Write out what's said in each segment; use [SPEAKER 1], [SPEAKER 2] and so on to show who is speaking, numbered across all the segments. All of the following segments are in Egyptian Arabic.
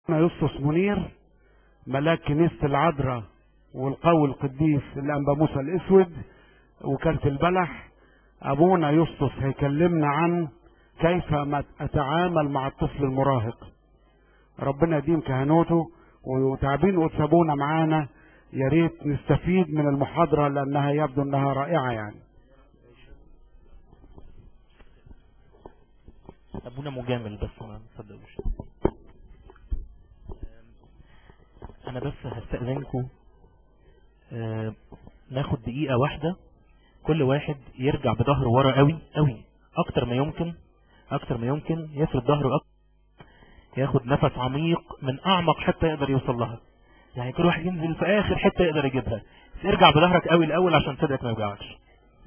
[SPEAKER 1] أنا يسطس منير ملاك كنيسة العذراء والقوي القديس الأنبا موسى الأسود وكالة البلح أبونا يسطس هيكلمنا عن كيف ما أتعامل مع الطفل المراهق ربنا يديم كهنوته وتعبين وتسابونا معانا يا ريت نستفيد من المحاضرة لأنها يبدو أنها رائعة يعني
[SPEAKER 2] ابونا مجامل بس ما تصدقوش انا بس هستأذنكم آه، ناخد دقيقة واحدة كل واحد يرجع بظهره ورا قوي قوي اكتر ما يمكن اكتر ما يمكن يفرد ظهره أكتر ياخد نفس عميق من اعمق حتة يقدر يوصل لها يعني كل واحد ينزل في اخر حتة يقدر يجيبها بس ارجع بظهرك قوي الاول عشان صدرك ما يوجعكش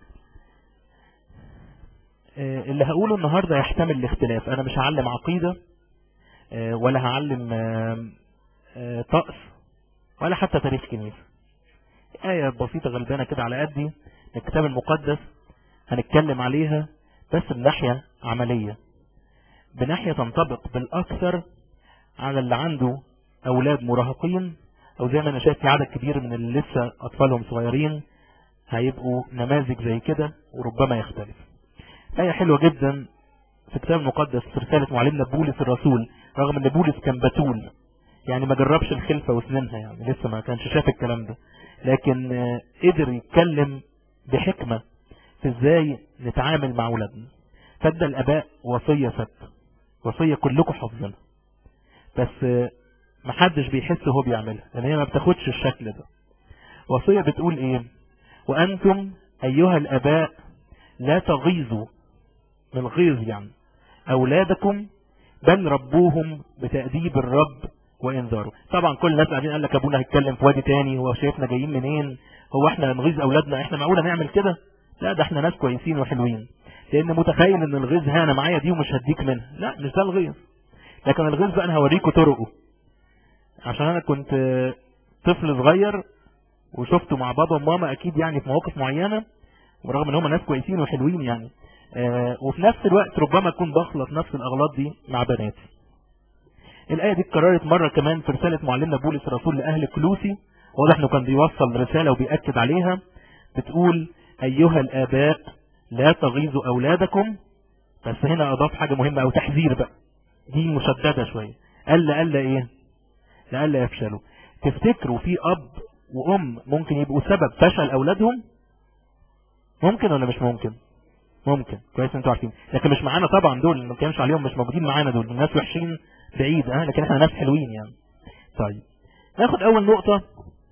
[SPEAKER 2] آه، اللي هقوله النهاردة يحتمل الاختلاف انا مش هعلم عقيدة آه، ولا هعلم آه، آه، طقس ولا حتى تاريخ كنيسة آية بسيطة غلبانة كده على قدي من الكتاب المقدس هنتكلم عليها بس بناحية عملية بناحية تنطبق بالأكثر على اللي عنده أولاد مراهقين أو زي ما أنا شايف في عدد كبير من اللي لسه أطفالهم صغيرين هيبقوا نماذج زي كده وربما يختلف آية حلوة جدا في الكتاب المقدس في رسالة معلمنا بولس الرسول رغم ان بولس كان بتول يعني ما جربش الخلفة وسنينها يعني لسه ما كانش شاف الكلام ده لكن آه، قدر يتكلم بحكمة في ازاي نتعامل مع اولادنا فادى الاباء وصية ثابتة وصية كلكم حافظينها بس آه، محدش بيحس وهو بيعملها لان هي ما بتاخدش الشكل ده وصية بتقول ايه وانتم ايها الاباء لا تغيظوا من الغيظ يعني اولادكم بل ربوهم بتأديب الرب وانذاره طبعا كل الناس قاعدين قال لك ابونا هيتكلم في وادي تاني هو شايفنا جايين منين هو احنا نغيظ اولادنا احنا معقوله نعمل كده لا ده احنا ناس كويسين وحلوين لان متخيل ان الغيظ ها انا معايا دي ومش هديك منها لا مش ده الغيظ لكن الغيظ بقى انا هوريكم طرقه عشان انا كنت آه، طفل صغير وشفته مع بابا وماما اكيد يعني في مواقف معينه ورغم ان هم ناس كويسين وحلوين يعني آه، وفي نفس الوقت ربما اكون بخلط نفس الاغلاط دي مع بناتي الآية دي اتكررت مرة كمان في رسالة معلمنا بولس الرسول لأهل كلوسي واضح انه كان بيوصل رسالة وبيأكد عليها بتقول أيها الآباء لا تغيظوا أولادكم بس هنا أضاف حاجة مهمة أو تحذير بقى دي مشددة شوية قال قال إيه لألا يفشلوا تفتكروا في أب وأم ممكن يبقوا سبب فشل أولادهم ممكن ولا مش ممكن ممكن كويس انتوا عارفين لكن مش معانا طبعا دول ما كانش عليهم مش موجودين معانا دول الناس وحشين بعيد اه لكن احنا ناس حلوين يعني طيب ناخد اول نقطة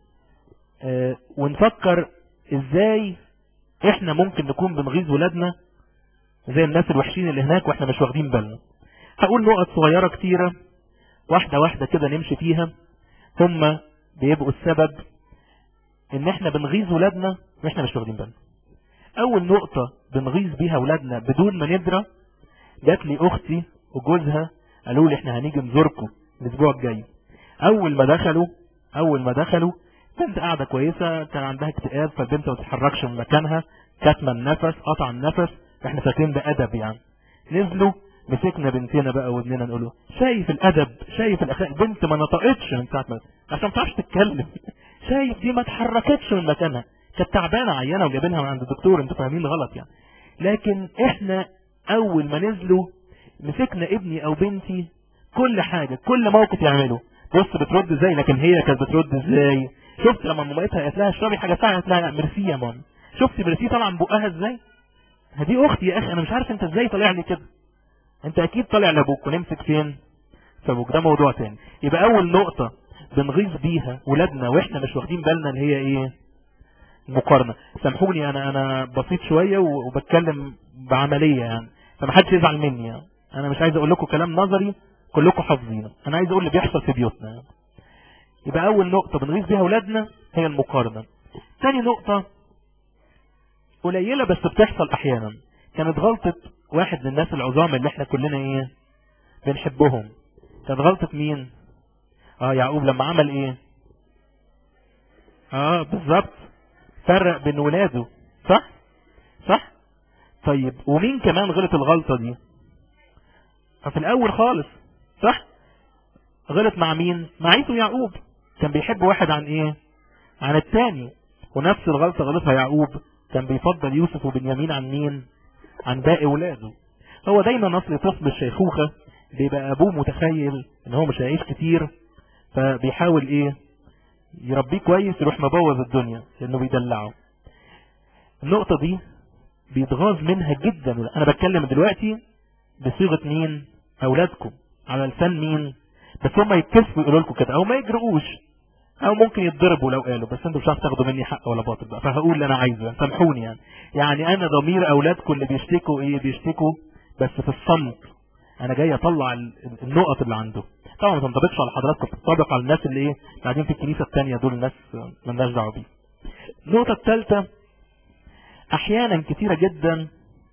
[SPEAKER 2] اه ونفكر ازاي احنا ممكن نكون بنغيظ ولادنا زي الناس الوحشين اللي هناك واحنا مش واخدين بالنا هقول نقط صغيرة كتيرة واحدة واحدة كده نمشي فيها هم بيبقوا السبب ان احنا بنغيظ ولادنا واحنا مش واخدين بالنا اول نقطة بنغيظ بيها ولادنا بدون ما ندرى جات لي اختي وجوزها قالوا لي احنا هنيجي نزوركم الاسبوع الجاي اول ما دخلوا اول ما دخلوا بنت قاعده كويسه كان عندها اكتئاب فالبنت ما تتحركش من مكانها كاتمه النفس قطع النفس احنا فاكرين ده ادب يعني نزلوا مسكنا بنتنا بقى وابننا نقول له شايف الادب شايف الاخلاق بنت ما نطقتش من ساعه ما عشان ما تعرفش تتكلم شايف دي ما اتحركتش من مكانها كانت تعبانه عيانه وجايبينها من عند الدكتور انتوا فاهمين غلط يعني لكن احنا اول ما نزلوا مسكنا ابني او بنتي كل حاجة كل موقف يعمله بص بترد ازاي لكن هي كانت بترد ازاي شفت لما مامتها قالت لها اشربي حاجه ساعه قالت لها ميرسي يا ماما شفت ميرسي طالعه من بقها ازاي هدي اختي يا اخي انا مش عارف انت ازاي طالع لي كده انت اكيد طالع لابوك ونمسك فين في ابوك ده موضوع تاني يبقى اول نقطه بنغيظ بيها ولادنا واحنا مش واخدين بالنا اللي هي ايه مقارنه سامحوني انا انا بسيط شويه وبتكلم بعمليه يعني فمحدش يزعل مني يعني. انا مش عايز اقول لكم كلام نظري كلكم حافظينه انا عايز اقول اللي بيحصل في بيوتنا يعني. يبقى اول نقطة بنغيظ بيها اولادنا هي المقارنة تاني نقطة قليلة بس بتحصل احيانا كانت غلطة واحد من الناس العظام اللي احنا كلنا ايه بنحبهم كانت غلطة مين اه يعقوب لما عمل ايه اه بالظبط فرق بين ولاده صح صح طيب ومين كمان غلط الغلطة دي في الاول خالص صح غلط مع مين مع عيسو يعقوب كان بيحب واحد عن ايه عن التاني ونفس الغلطة غلطها يعقوب كان بيفضل يوسف وبنيامين عن مين عن باقي ولاده هو دايما اصل طفل الشيخوخة بيبقى ابوه متخيل ان هو مش هيعيش كتير فبيحاول ايه يربيه كويس يروح مبوظ الدنيا لانه بيدلعه النقطة دي بيتغاظ منها جدا انا بتكلم دلوقتي بصيغة مين اولادكم على لسان مين بس هم يتكسفوا يقولوا لكم كده او ما يجرؤوش او ممكن يتضربوا لو قالوا بس انتوا مش عارف تاخدوا مني حق ولا باطل بقى فهقول اللي انا عايزه سامحوني يعني يعني انا ضمير اولادكم اللي بيشتكوا ايه بيشتكوا بس في الصمت انا جاي اطلع النقط اللي عنده طبعا ما تنطبقش على حضراتكم بتنطبق على الناس اللي ايه قاعدين في الكنيسه الثانيه دول ناس مالناش دعوه بيه النقطه الثالثه احيانا كثيره جدا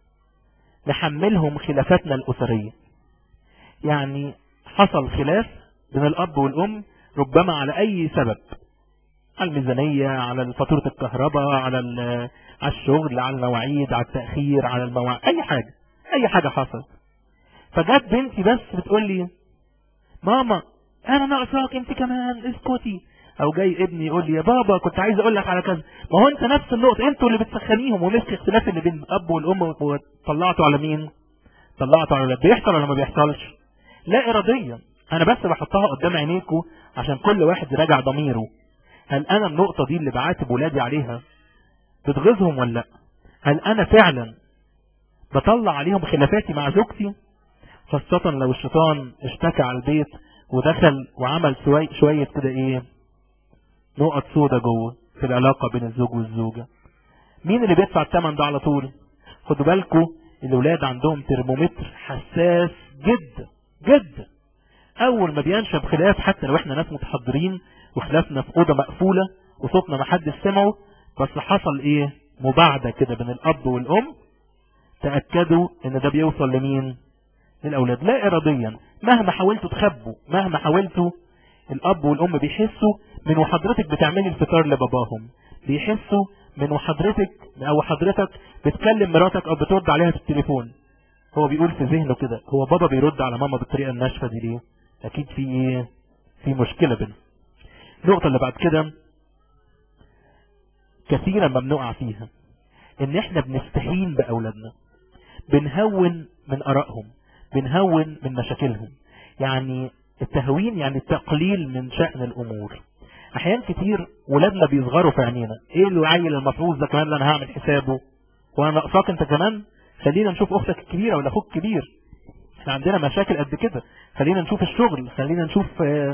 [SPEAKER 2] نحملهم خلافاتنا الاسريه يعني حصل خلاف بين الاب والام ربما على اي سبب على الميزانية على فاتورة الكهرباء على على الشغل على المواعيد على التأخير على المواعيد اي حاجة اي حاجة حصلت فجت بنتي بس بتقول لي ماما انا ناقصاك انت كمان اسكتي او جاي ابني يقول لي يا بابا كنت عايز اقول لك على كذا ما هو انت نفس النقطة انتوا اللي بتسخنيهم ونفس الاختلاف اللي بين الاب والام وطلعتوا على مين طلعتوا على بيحصل ولا ما بيحصلش لا اراديا انا بس بحطها قدام عينيكم عشان كل واحد يراجع ضميره هل انا النقطة دي اللي بعاتب ولادي عليها بتغيظهم ولا لا هل انا فعلا بطلع عليهم خلافاتي مع زوجتي خاصة لو الشيطان اشتكى على البيت ودخل وعمل شوية, شوية كده ايه نقط سودة جوه في العلاقة بين الزوج والزوجة مين اللي بيدفع الثمن ده على طول خدوا بالكم الولاد عندهم ترمومتر حساس جدا جدا اول ما بينشب خلاف حتى لو احنا ناس متحضرين وخلافنا في اوضه مقفوله وصوتنا ما حدش سمعه بس حصل ايه مباعده كده بين الاب والام تاكدوا ان ده بيوصل لمين للاولاد لا اراديا مهما حاولتوا تخبوا مهما حاولتوا الاب والام بيحسوا من وحضرتك بتعملي الفطار لباباهم بيحسوا من وحضرتك او حضرتك بتكلم مراتك او بترد عليها في التليفون هو بيقول في ذهنه كده هو بابا بيرد على ماما بالطريقه الناشفه دي ليه اكيد في ايه في مشكله بينهم النقطه اللي بعد كده كثيرا ما بنقع فيها ان احنا بنستهين باولادنا بنهون من ارائهم بنهون من مشاكلهم يعني التهوين يعني التقليل من شأن الامور احيان كتير ولادنا بيصغروا في عينينا ايه اللي عيل المفروض ده كمان اللي انا هعمل حسابه وانا ناقصاك انت كمان خلينا نشوف اختك الكبيره ولا اخوك الكبير احنا عندنا مشاكل قد كده خلينا نشوف الشغل خلينا نشوف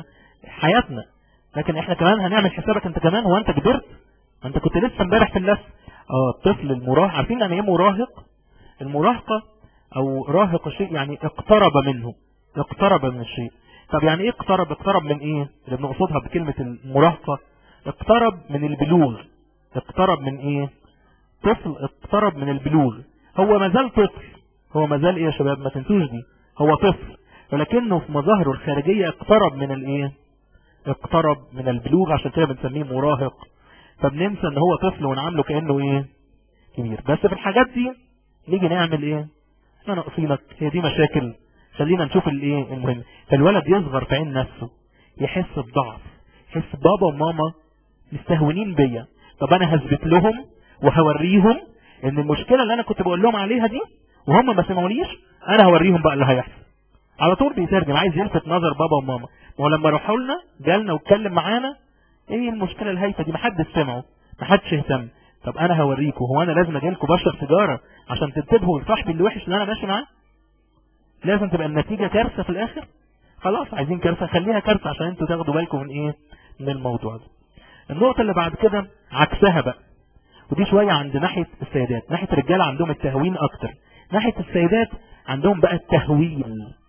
[SPEAKER 2] حياتنا لكن احنا كمان هنعمل حسابك انت كمان هو انت كبرت انت كنت لسه امبارح في اللف اه الطفل المراهق عارفين يعني ايه مراهق المراهقة او راهق الشيء يعني اقترب منه اقترب من الشيء طب يعني ايه اقترب اقترب من ايه اللي بنقصدها بكلمة المراهقة اقترب من البلوغ اقترب من ايه طفل اقترب من البلوغ هو مازال طفل هو مازال ايه يا شباب ما تنسوش دي هو طفل ولكنه في مظاهره الخارجية اقترب من الايه اقترب من البلوغ عشان كده بنسميه مراهق فبننسى ان هو طفل ونعامله كأنه ايه كبير بس في الحاجات دي نيجي نعمل ايه احنا ناقصينك هي دي مشاكل خلينا نشوف الايه المهم فالولد يصغر في عين نفسه يحس بضعف يحس بابا وماما مستهونين بيا طب انا هثبت لهم وهوريهم ان المشكلة اللي انا كنت بقول لهم عليها دي وهم ما سمعونيش انا هوريهم بقى اللي هيحصل على طول بيترجم عايز يلفت نظر بابا وماما ما هو لما راحوا لنا جالنا واتكلم معانا ايه المشكلة الهايفة دي محدش سمعه محدش اهتم طب انا هوريكم هو انا لازم اجيلكم بشرب سيجارة عشان تنتبهوا لصاحبي اللي وحش اللي انا ماشي معاه لازم تبقى النتيجة كارثة في الاخر خلاص عايزين كارثة خليها كارثة عشان انتوا تاخدوا بالكم من ايه من الموضوع ده النقطة اللي بعد كده عكسها بقى ودي شوية عند ناحية السيدات ناحية الرجالة عندهم التهوين اكتر ناحية السيدات عندهم بقى التهويل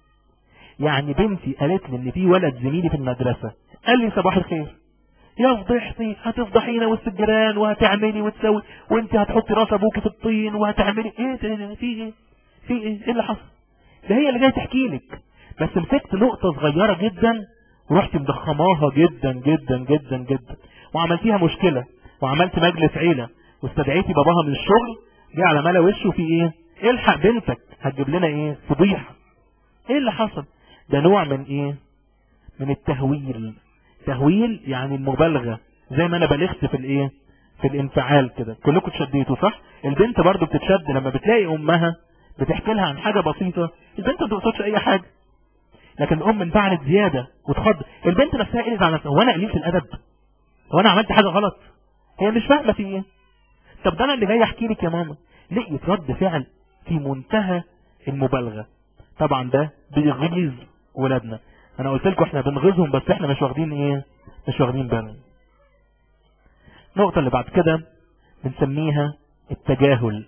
[SPEAKER 2] يعني بنتي قالت لي ان في ولد زميلي في المدرسة قال لي صباح الخير يا فضحتي هتفضحينا وسط الجيران وهتعملي وتسوي وانت هتحطي راس ابوكي في الطين وهتعملي ايه ده في ايه في ايه ايه اللي حصل ده هي اللي جايه تحكي لك بس مسكت نقطة صغيرة جدا ورحت مضخماها جدا جدا جدا جدا وعملتيها مشكلة وعملت مجلس عيلة واستدعيتي باباها من الشغل جه على ملا وشه في ايه الحق بنتك هتجيب لنا ايه فضيحة ايه اللي حصل ده نوع من ايه من التهويل تهويل يعني المبالغة زي ما انا بلغت في الايه في الانفعال كده كلكم تشديتوا صح البنت برضو بتتشد لما بتلاقي امها بتحكي لها عن حاجة بسيطة البنت ما تقصدش اي حاجة لكن الام انفعلت زيادة وتخض البنت نفسها قلت على نفسها هو انا قليلة الادب هو انا عملت حاجة غلط هي مش فاهمة في ايه طب ده انا اللي جاي احكي لك يا ماما لقيت رد فعل في منتهى المبالغة طبعا ده بيغيظ ولادنا انا قلت لكم احنا بنغيظهم بس احنا مش واخدين ايه مش واخدين بالنا النقطة اللي بعد كده بنسميها التجاهل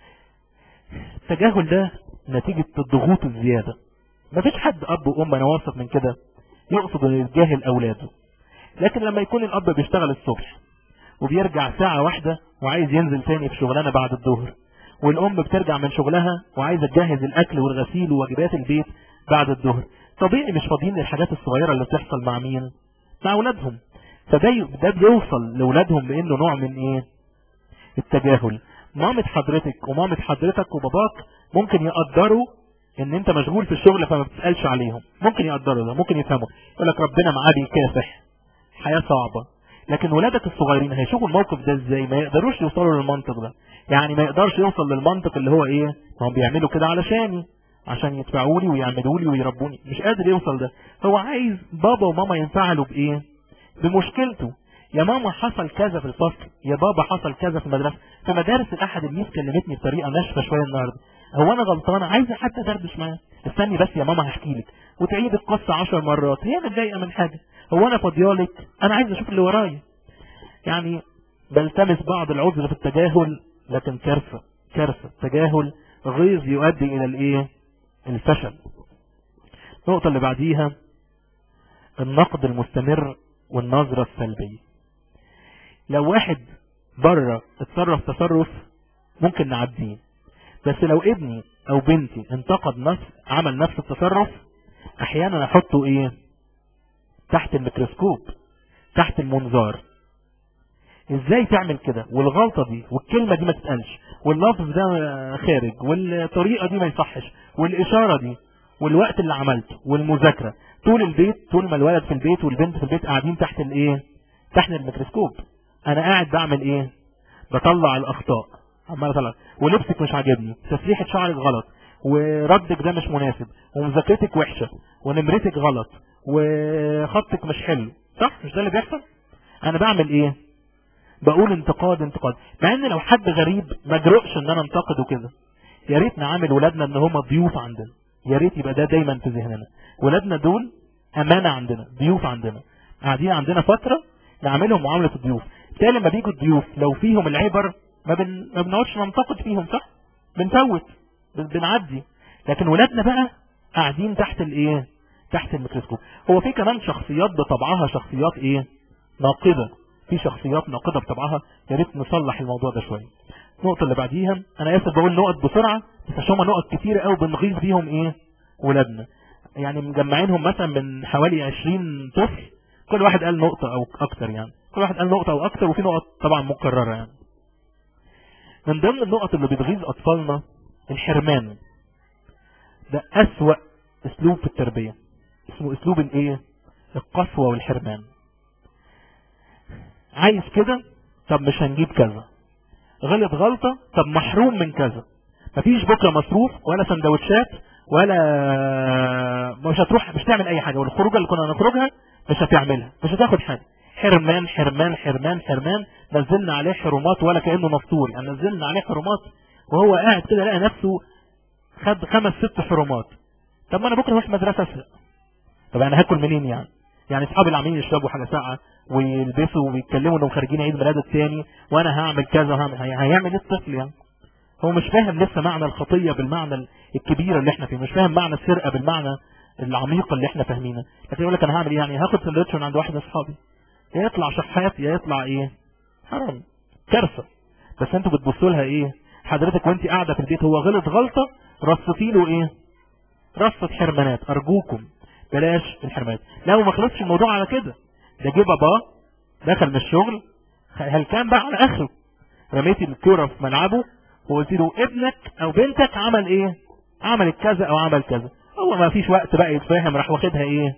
[SPEAKER 2] التجاهل ده نتيجة الضغوط الزيادة مفيش حد اب وام انا واثق من كده يقصد ان يتجاهل اولاده لكن لما يكون الاب بيشتغل الصبح وبيرجع ساعة واحدة وعايز ينزل تاني في شغلانة بعد الظهر والام بترجع من شغلها وعايزة تجهز الاكل والغسيل وواجبات البيت بعد الظهر طبيعي مش فاضيين للحاجات الصغيرة اللي بتحصل مع مين مع اولادهم فده ده بيوصل لاولادهم بانه نوع من ايه التجاهل مامة حضرتك ومامة حضرتك وباباك ممكن يقدروا ان انت مشغول في الشغل فما بتسألش عليهم ممكن يقدروا ده ممكن يفهموا يقول لك ربنا معاه بيكافح حياة صعبة لكن ولادك الصغيرين هيشوفوا الموقف ده ازاي ما يقدروش يوصلوا للمنطق ده يعني ما يقدرش يوصل للمنطق اللي هو ايه ما هم بيعملوا كده علشاني عشان يدفعوا لي ويعملوا لي ويربوني مش قادر يوصل ده هو عايز بابا وماما ينفعلوا بايه بمشكلته يا ماما حصل كذا في الفصل يا بابا حصل كذا في المدرسة في مدارس الأحد الميس كلمتني بطريقة ناشفة شوية النهاردة هو أنا غلطانة عايزة حتى دردش معاها استني بس يا ماما هحكي لك وتعيد القصة عشر مرات هي متضايقة من حاجة هو أنا فاضيالك أنا عايز أشوف اللي ورايا يعني بلتمس بعض العذر في التجاهل لكن كارثة كارثة التجاهل غيظ يؤدي إلى الإيه الفشل النقطة اللي بعديها النقد المستمر والنظرة السلبية لو واحد بره اتصرف تصرف ممكن نعديه بس لو ابني او بنتي انتقد نفس عمل نفس التصرف احيانا احطه ايه تحت الميكروسكوب تحت المنظار ازاي تعمل كده والغلطة دي والكلمة دي ما تتقالش واللفظ ده خارج والطريقة دي ما يصحش والاشارة دي والوقت اللي عملته والمذاكرة طول البيت طول ما الولد في البيت والبنت في البيت قاعدين تحت الايه تحت الميكروسكوب انا قاعد بعمل ايه بطلع الاخطاء عمال اطلع ولبسك مش عاجبني تسريحة شعرك غلط وردك ده مش مناسب ومذاكرتك وحشة ونمرتك غلط وخطك مش حلو صح مش ده اللي بيحصل انا بعمل ايه بقول انتقاد انتقاد مع ان لو حد غريب ما جرؤش ان انا انتقده كده يا ريت نعامل ولادنا ان هم ضيوف عندنا يا ريت يبقى ده دايما في ذهننا ولادنا دول امانة عندنا ضيوف عندنا قاعدين عندنا فترة نعملهم معاملة الضيوف بالتالي لما بيجوا الضيوف لو فيهم العبر ما, بن... ما بنقعدش ننتقد فيهم صح بنفوت بن... بنعدي لكن ولادنا بقى قاعدين تحت الايه تحت الميكروسكوب هو في كمان شخصيات بطبعها شخصيات ايه ناقدة في شخصيات ناقدة بطبعها يا ريت نصلح الموضوع ده شوية النقطة اللي بعديها انا اسف بقول نقط بسرعة بس عشان هما نقط كتير قوي بنغيظ بيهم ايه ولادنا يعني مجمعينهم مثلا من حوالي 20 طفل كل واحد قال نقطة او اكتر يعني كل واحد قال نقطة او اكتر وفي نقط طبعا مكررة يعني من ضمن النقط اللي بتغيظ اطفالنا الحرمان ده اسوأ اسلوب في التربية اسمه اسلوب الايه القسوة والحرمان عايز كده طب مش هنجيب كذا غلط غلطة طب محروم من كذا مفيش بكرة مصروف ولا سندوتشات ولا مش هتروح مش تعمل اي حاجة والخروجة اللي كنا نخرجها مش هتعملها مش هتاخد حاجة حرمان حرمان حرمان حرمان نزلنا عليه حرمات ولا كأنه مفطور يعني نزلنا عليه حرمات وهو قاعد كده لقى نفسه خد خمس ست حرمات طب ما انا بكره اروح مدرسة اسرق طب انا هاكل منين يعني يعني اصحابي اللي عاملين يشربوا حاجة ساقعة ويلبسوا ويتكلموا انهم خارجين عيد ميلاد التاني وانا هعمل كذا وهعمل هيعمل ايه الطفل يعني هو مش فاهم لسه معنى الخطية بالمعنى الكبير اللي احنا فيه مش فاهم معنى السرقة بالمعنى العميق اللي احنا فاهمينه لكن يقول لك انا هعمل ايه يعني هاخد سندوتش من عند واحد من اصحابي يا يطلع شحات يا يطلع ايه حرام كارثة بس انتوا بتبصوا لها ايه حضرتك وانت قاعدة في البيت هو غلط غلطة رصتي له ايه رصة حرمانات ارجوكم بلاش الحرمانات لو ما خلصش الموضوع على كده ده جه باباه دخل من الشغل هل كان بقى على اخره رميتي الكرة في ملعبه وقلت له ابنك او بنتك عمل ايه عملت كذا او عمل كذا هو ما فيش وقت بقى يتفاهم راح واخدها ايه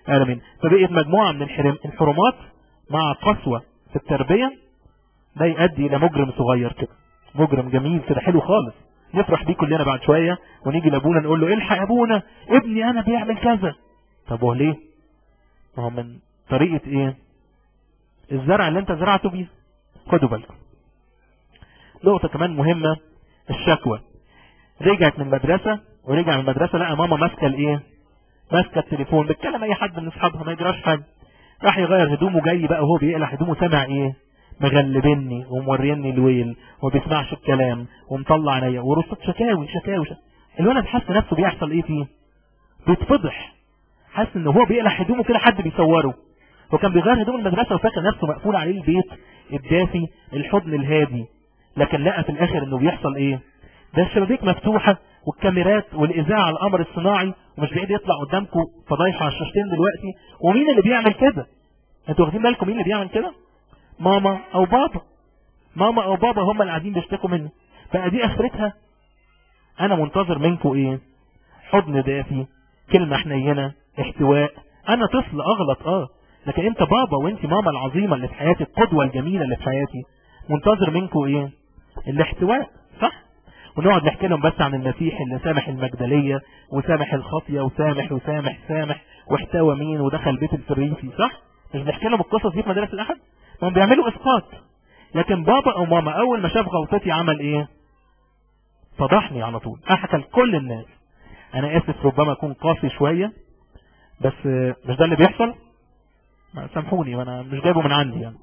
[SPEAKER 2] امين فبقيت مجموعة من الحرم- الحرمات مع قسوة في التربية ده يؤدي الى مجرم صغير كده مجرم جميل كده حلو خالص نفرح بيه كلنا بعد شوية ونيجي لابونا نقول له الحق يا ابونا ابني انا بيعمل كذا طب هو ليه ما هو من طريقة ايه الزرع اللي انت زرعته بيه خدوا بالكم نقطة كمان مهمة الشكوى رجعت من المدرسة ورجع من المدرسة لقى ماما ماسكة الايه ماسكة التليفون بتكلم اي حد من اصحابها ما يجراش حاجة راح يغير هدومه جاي بقى وهو بيقلع هدومه سمع ايه مغلبني وموريني الويل وما بيسمعش الكلام ومطلع عينيا ورصت شكاوي شكاوي شكاوي. الولد حس نفسه بيحصل ايه فيه بيتفضح حاسس ان هو بيقلع هدومه كده حد بيصوره هو كان بيغير هدوم المدرسة وفاكر نفسه مقفول عليه البيت الدافي الحضن الهادي لكن لقى في الاخر انه بيحصل ايه ده الشبابيك مفتوحة والكاميرات والاذاعة على القمر الصناعي ومش بعيد يطلع قدامكم فضايحة على الشاشتين دلوقتي ومين اللي بيعمل كده انتوا واخدين بالكم مين اللي بيعمل كده ماما او بابا ماما او بابا هم اللي قاعدين بيشتكوا مني بقى دي اخرتها انا منتظر منكم ايه حضن دافي كلمة حنينة احتواء انا طفل اغلط اه لكن انت بابا وانت ماما العظيمة اللي في حياتي القدوة الجميلة اللي في حياتي منتظر منكم ايه الاحتواء صح ونقعد نحكي لهم بس عن المسيح اللي سامح المجدلية وسامح الخطية وسامح وسامح سامح واحتوى مين ودخل بيت الفريسي صح مش بنحكي لهم القصص دي في مدارس الاحد هم بيعملوا اسقاط لكن بابا او ماما اول ما شاف غلطتي عمل ايه فضحني على طول احكى لكل الناس انا اسف ربما اكون قاسي شوية بس آه، مش ده اللي بيحصل ما سامحوني وانا مش جايبه من عندي يعني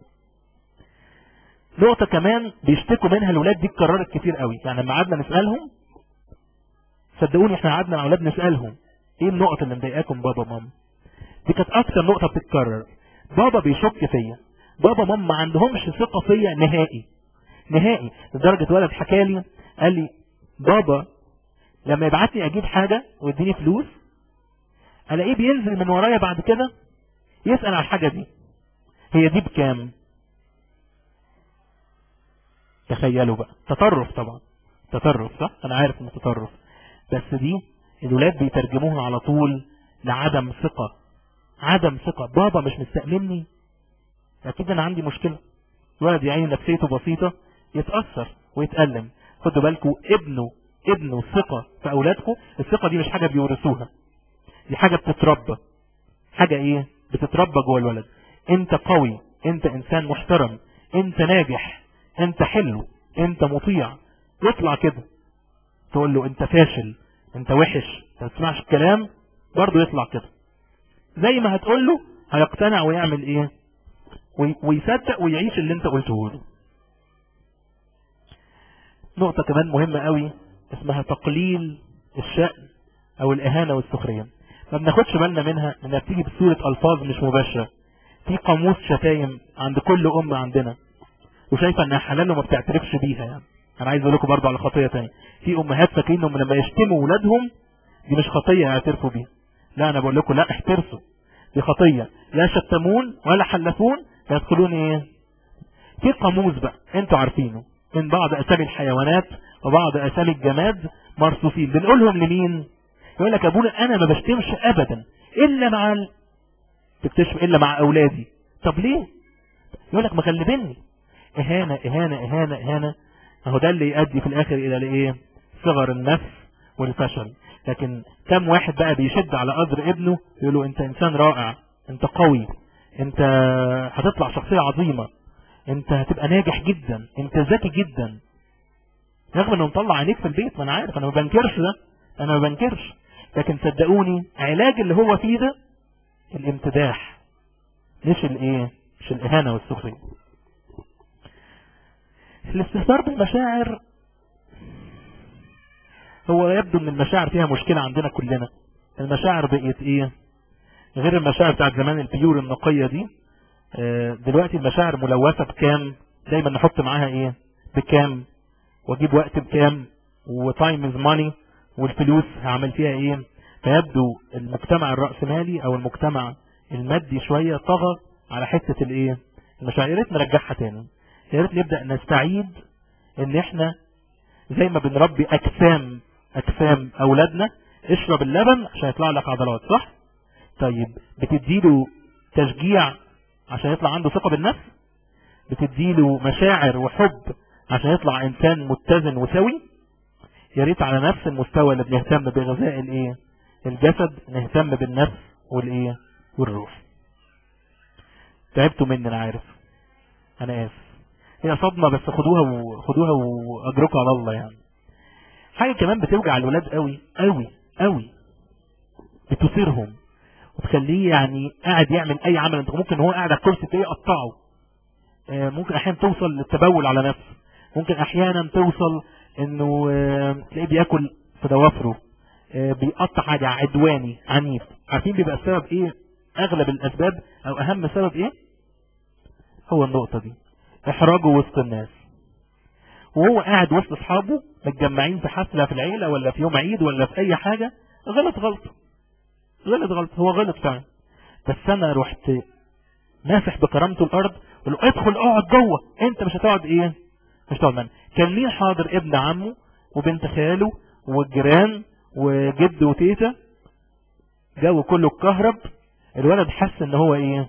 [SPEAKER 2] نقطة كمان بيشتكوا منها الولاد دي اتكررت كتير قوي يعني لما قعدنا نسألهم صدقوني احنا قعدنا مع اولاد نسألهم ايه النقط اللي مضايقاكم بابا ماما دي كانت اكتر نقطة بتتكرر بابا بيشك فيا بابا ماما ما عندهمش ثقة فيا نهائي نهائي لدرجة ولد حكى لي قال لي بابا لما يبعت لي اجيب حاجة ويديني فلوس الاقيه بينزل من ورايا بعد كده يسأل على الحاجة دي هي دي بكام تخيلوا بقى تطرف طبعا تطرف صح انا عارف انه تطرف بس دي الولاد بيترجموها على طول لعدم ثقة عدم ثقة بابا مش مستأمني اكيد انا عندي مشكلة الولد يعين نفسيته بسيطة يتأثر ويتألم خدوا بالكم ابنه ابنه الثقة في اولادكم الثقة دي مش حاجة بيورثوها دي حاجة بتتربى حاجة ايه بتتربى جوه الولد انت قوي انت انسان محترم انت ناجح انت حلو انت مطيع يطلع كده تقول له انت فاشل انت وحش ما تسمعش الكلام برضه يطلع كده زي ما هتقول له هيقتنع ويعمل ايه وي- ويصدق ويعيش اللي انت قلته له نقطة كمان مهمة قوي اسمها تقليل الشأن او الاهانة والسخرية ما بناخدش بالنا منها انها بتيجي بصورة الفاظ مش مباشرة في قاموس شتايم عند كل ام عندنا وشايفة انها حلال وما بتعترفش بيها يعني انا عايز اقول لكم برضه على خطية تانية في امهات فاكرين انهم لما يشتموا ولادهم دي مش خطية يعترفوا بيها لا انا بقول لكم لا احترسوا دي خطية لا شتمون ولا حلفون يدخلون ايه في قاموس بقى انتوا عارفينه من بعض اسامي الحيوانات وبعض اسامي الجماد مرصوصين بنقولهم لمين يقول لك ابونا انا ما بشتمش ابدا الا مع ال... تكتشف الا مع اولادي طب ليه يقول لك مغلبني اهانة اهانة اهانة اهانة اهو ده اللي يؤدي في الاخر الى الايه صغر النفس والفشل لكن كم واحد بقى بيشد على قدر ابنه يقول له انت انسان رائع انت قوي انت هتطلع شخصية عظيمة انت هتبقى ناجح جدا انت ذكي جدا رغم انه مطلع عينيك في البيت ما انا عارف انا ما بنكرش ده انا ما بنكرش لكن صدقوني علاج اللي هو فيه ده الامتداح مش الايه مش الاهانة والسخرية الاستهتار بالمشاعر هو يبدو ان المشاعر فيها مشكلة عندنا كلنا المشاعر بقيت ايه غير المشاعر بتاعت زمان البيور النقية دي آه، دلوقتي المشاعر ملوثة بكام دايما نحط معاها ايه بكام واجيب وقت بكام وتايم از ماني والفلوس هعمل فيها ايه فيبدو المجتمع الرأسمالي او المجتمع المادي شوية طغى على حتة الايه المشاعر يا ريت نرجعها تاني يا ريت نبدأ نستعيد ان احنا زي ما بنربي اجسام اجسام اولادنا اشرب اللبن عشان يطلع لك عضلات صح طيب بتديله تشجيع عشان يطلع عنده ثقة بالنفس بتديله مشاعر وحب عشان يطلع انسان متزن وسوي يا ريت على نفس المستوى اللي بنهتم بغذاء الايه الجسد نهتم بالنفس والايه والروح تعبتوا مني انا عارف انا اسف هي صدمة بس خدوها وخدوها واجركوا على الله يعني حاجة كمان بتوجع الولاد قوي قوي قوي بتثيرهم وتخليه يعني قاعد يعمل اي عمل انت ممكن هو قاعد على الكرسي تلاقيه يقطعه آه، ممكن احيانا توصل للتبول على نفسه ممكن احيانا توصل انه آه، تلاقيه بياكل في ضوافره آه، بيقطع حاجة عدواني عنيف عارفين بيبقى السبب ايه اغلب الاسباب او اهم سبب ايه هو النقطة دي احراجه وسط الناس وهو قاعد وسط اصحابه متجمعين في حفلة في العيلة ولا في يوم عيد ولا في اي حاجة غلط غلط غلط غلط هو غلط فعلا بس انا رحت ماسح بكرامته الارض وقال له ادخل اقعد جوه انت مش هتقعد ايه مش هتقعد معانا كان مين حاضر ابن عمه وبنت خاله والجيران وجد وتيتا جو كله اتكهرب الولد حس ان هو ايه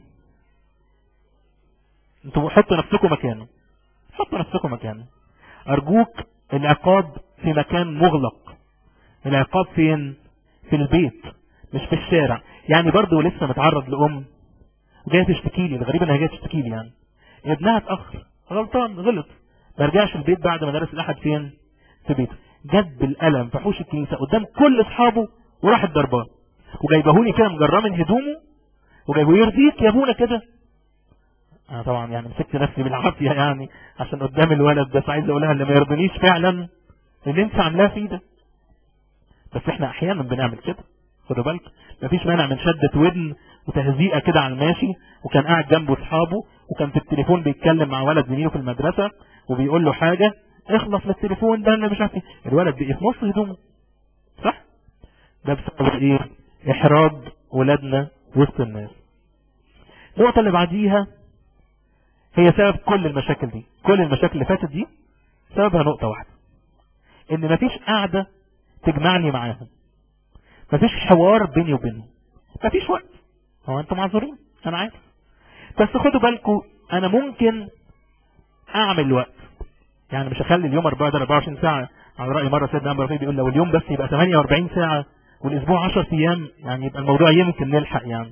[SPEAKER 2] انتوا حطوا نفسكم مكانه حطوا نفسكم مكانه ارجوك العقاب في مكان مغلق العقاب فين في البيت مش في الشارع يعني برضه لسه متعرض لأم جاية تشتكي لي الغريب انها جاية تشتكي لي يعني ابنها اتأخر غلطان غلط ما رجعش البيت بعد مدارس الأحد فين في بيته جد بالقلم في حوش الكنيسة قدام كل اصحابه وراح الضربان وجايبهولي كده مجراه من هدومه وجايبه يرضيك يا ابونا كده انا طبعا يعني مسكت نفسي بالعافية يعني عشان قدام الولد بس عايز اقولها اللي ما يرضنيش فعلا اللي انت عاملاه فيه ده بس احنا احيانا بنعمل كده خدوا بالك مفيش مانع من شدة ودن وتهزيئة كده على الماشي وكان قاعد جنبه اصحابه وكان في التليفون بيتكلم مع ولد زميله في المدرسة وبيقول له حاجة اخلص من التليفون ده انا مش عارف ايه الولد بقي في نص هدومه صح ده بسبب ايه احراج ولادنا وسط الناس النقطة اللي بعديها هي سبب كل المشاكل دي كل المشاكل اللي فاتت دي سببها نقطة واحدة ان مفيش قاعدة تجمعني معاهم مفيش حوار بيني وبينهم مفيش وقت هو انتم معذورين انا عارف بس خدوا بالكم انا ممكن اعمل وقت يعني مش هخلي اليوم 24 ساعة على رأي مرة سيدنا عمر رفيق بيقول لو اليوم بس يبقى 48 ساعة والاسبوع 10 ايام يعني يبقى الموضوع يمكن نلحق يعني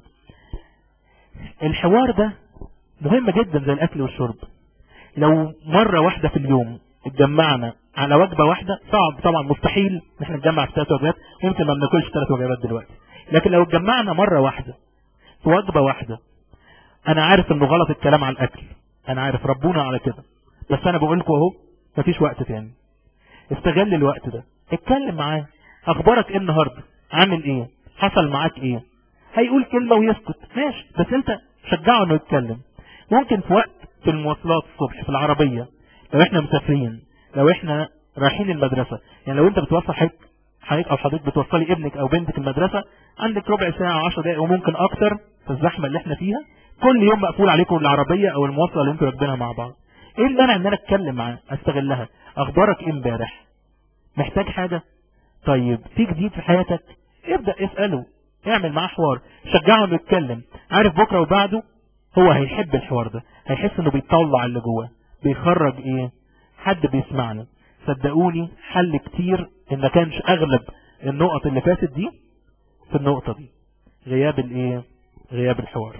[SPEAKER 2] الحوار ده مهم جدا زي الاكل والشرب لو مرة واحدة في اليوم اتجمعنا على وجبة واحدة صعب طبعا مستحيل ان احنا نجمع في ثلاث وجبات ويمكن ما بناكلش ثلاث وجبات دلوقتي لكن لو اتجمعنا مرة واحدة في وجبة واحدة انا عارف انه غلط الكلام على الاكل انا عارف ربونا على كده بس انا بقول لكم اهو مفيش وقت تاني استغل الوقت ده اتكلم معاه اخبارك ايه النهارده عامل ايه حصل معاك ايه هيقول كلمة ويسكت ماشي بس انت شجعه انه يتكلم ممكن في وقت في المواصلات الصبح في العربية لو احنا مسافرين لو احنا رايحين المدرسة يعني لو انت بتوصل حضرتك حضرتك او حضرتك بتوصلي ابنك او بنتك المدرسة عندك ربع ساعة 10 دقائق وممكن اكتر في الزحمة اللي احنا فيها كل يوم مقفول عليكم العربية او المواصلة اللي انتوا راكبينها مع بعض ايه المانع ان انا اتكلم معاه استغلها اخبارك ايه امبارح محتاج حاجة طيب في جديد في حياتك ابدأ اسأله اعمل معاه حوار شجعه انه يتكلم عارف بكرة وبعده هو هيحب الحوار ده هيحس انه بيطلع اللي جواه بيخرج ايه حد بيسمعني صدقوني حل كتير ان ما كانش اغلب النقط اللي فاتت دي في النقطة دي غياب الايه غياب الحوار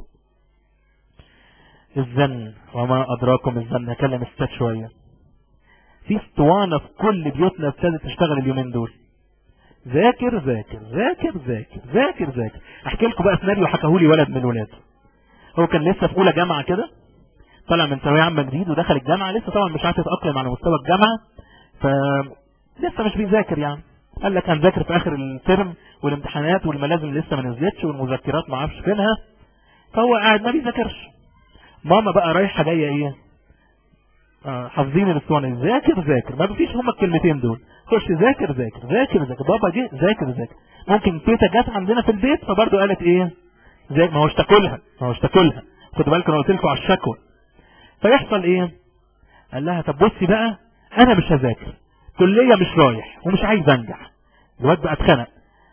[SPEAKER 2] الزن وما ادراكم الزن هكلم الستات شوية في اسطوانة في كل بيوتنا ابتدت تشتغل اليومين دول ذاكر ذاكر ذاكر ذاكر ذاكر ذاكر احكي لكم بقى سيناريو حكاهولي ولد من الولاد هو كان لسه في اولى جامعة كده طلع من ثانويه عامه جديد ودخل الجامعة لسه طبعا مش عارف يتأقلم على مستوى الجامعة ف لسه مش بيذاكر يعني قال لك هنذاكر في اخر الترم والامتحانات والملازم لسه ما نزلتش والمذكرات ما اعرفش فينها فهو قاعد ما بيذاكرش ماما بقى رايحه جايه ايه آه حافظين الاسطوانه ذاكر ذاكر ما فيش هما الكلمتين دول خش ذاكر ذاكر ذاكر ذاكر بابا جه ذاكر ذاكر ممكن تيتا جت عندنا في البيت فبرضه قالت ايه زي ما هوش تاكلها ما هوش تاكلها خدوا بالكم انا قلت لكم على الشكوى فيحصل ايه قال لها طب بصي بقى انا مش هذاكر كلية مش رايح ومش عايز انجح الواد بقى اتخنق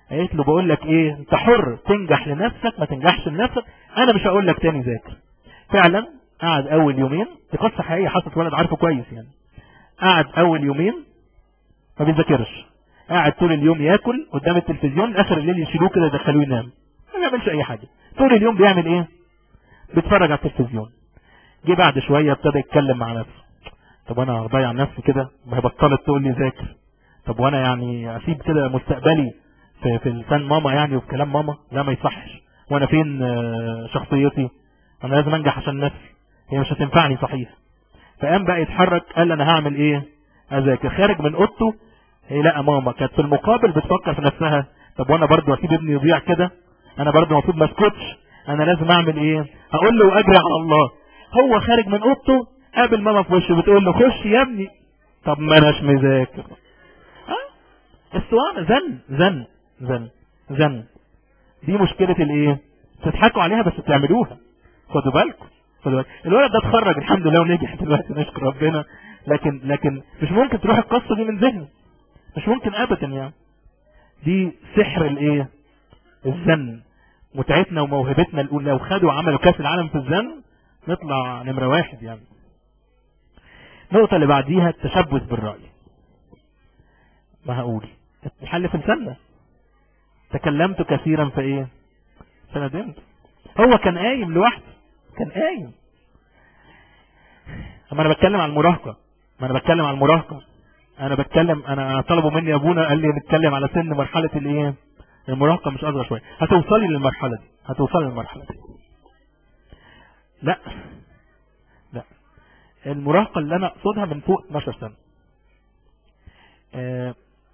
[SPEAKER 2] قالت له بقول لك ايه انت حر تنجح لنفسك ما تنجحش لنفسك انا مش هقول لك تاني ذاكر فعلا قعد اول يومين دي قصه حقيقيه حصلت ولد عارفه كويس يعني قعد اول يومين ما بيذاكرش قاعد طول اليوم ياكل قدام التلفزيون اخر الليل يشيلوه كده يدخلوه ينام ما بيعملش اي حاجه طول اليوم بيعمل ايه بيتفرج على التلفزيون جه بعد شويه ابتدى يتكلم مع نفسه طب انا هضيع نفسي كده ما هي بطلت تقول لي ذاكر طب وانا يعني اسيب كده مستقبلي في في لسان ماما يعني وفي كلام ماما لا ما يصحش وانا فين آه، شخصيتي انا لازم انجح عشان نفسي هي مش هتنفعني صحيح فقام بقى يتحرك قال انا هعمل ايه اذاكر خارج من اوضته هي لا ماما كانت في المقابل بتفكر في نفسها طب وانا برضو اسيب ابني يضيع كده انا برضو المفروض ما اسكتش انا لازم اعمل ايه هقول له واجري على الله هو خارج من اوضته قابل ماما في وشه بتقول له خش يا ابني طب ما اناش مذاكر ها السؤال زن زن زن زن دي مشكلة الايه تضحكوا عليها بس بتعملوها خدوا بالكم خدوا بالكم الولد ده اتخرج الحمد لله ونجح دلوقتي نشكر ربنا لكن لكن مش ممكن تروح القصة دي من ذهنه مش ممكن ابدا يعني دي سحر الايه الزن متعتنا وموهبتنا الاولى لو خدوا عملوا كاس العالم في الزن نطلع نمرة واحد يعني النقطة اللي بعديها التشبث بالرأي ما هقول الحل في السنة تكلمت كثيرا في ايه فندمت هو كان قايم لوحده كان قايم اما انا بتكلم عن المراهقة ما انا بتكلم عن المراهقة انا بتكلم انا طلبوا مني ابونا قال لي نتكلم على سن مرحلة الايه المراهقة مش اصغر شوية هتوصلي للمرحلة دي هتوصلي للمرحلة دي لا لا المراهقة اللي انا اقصدها من فوق 12 سنة آه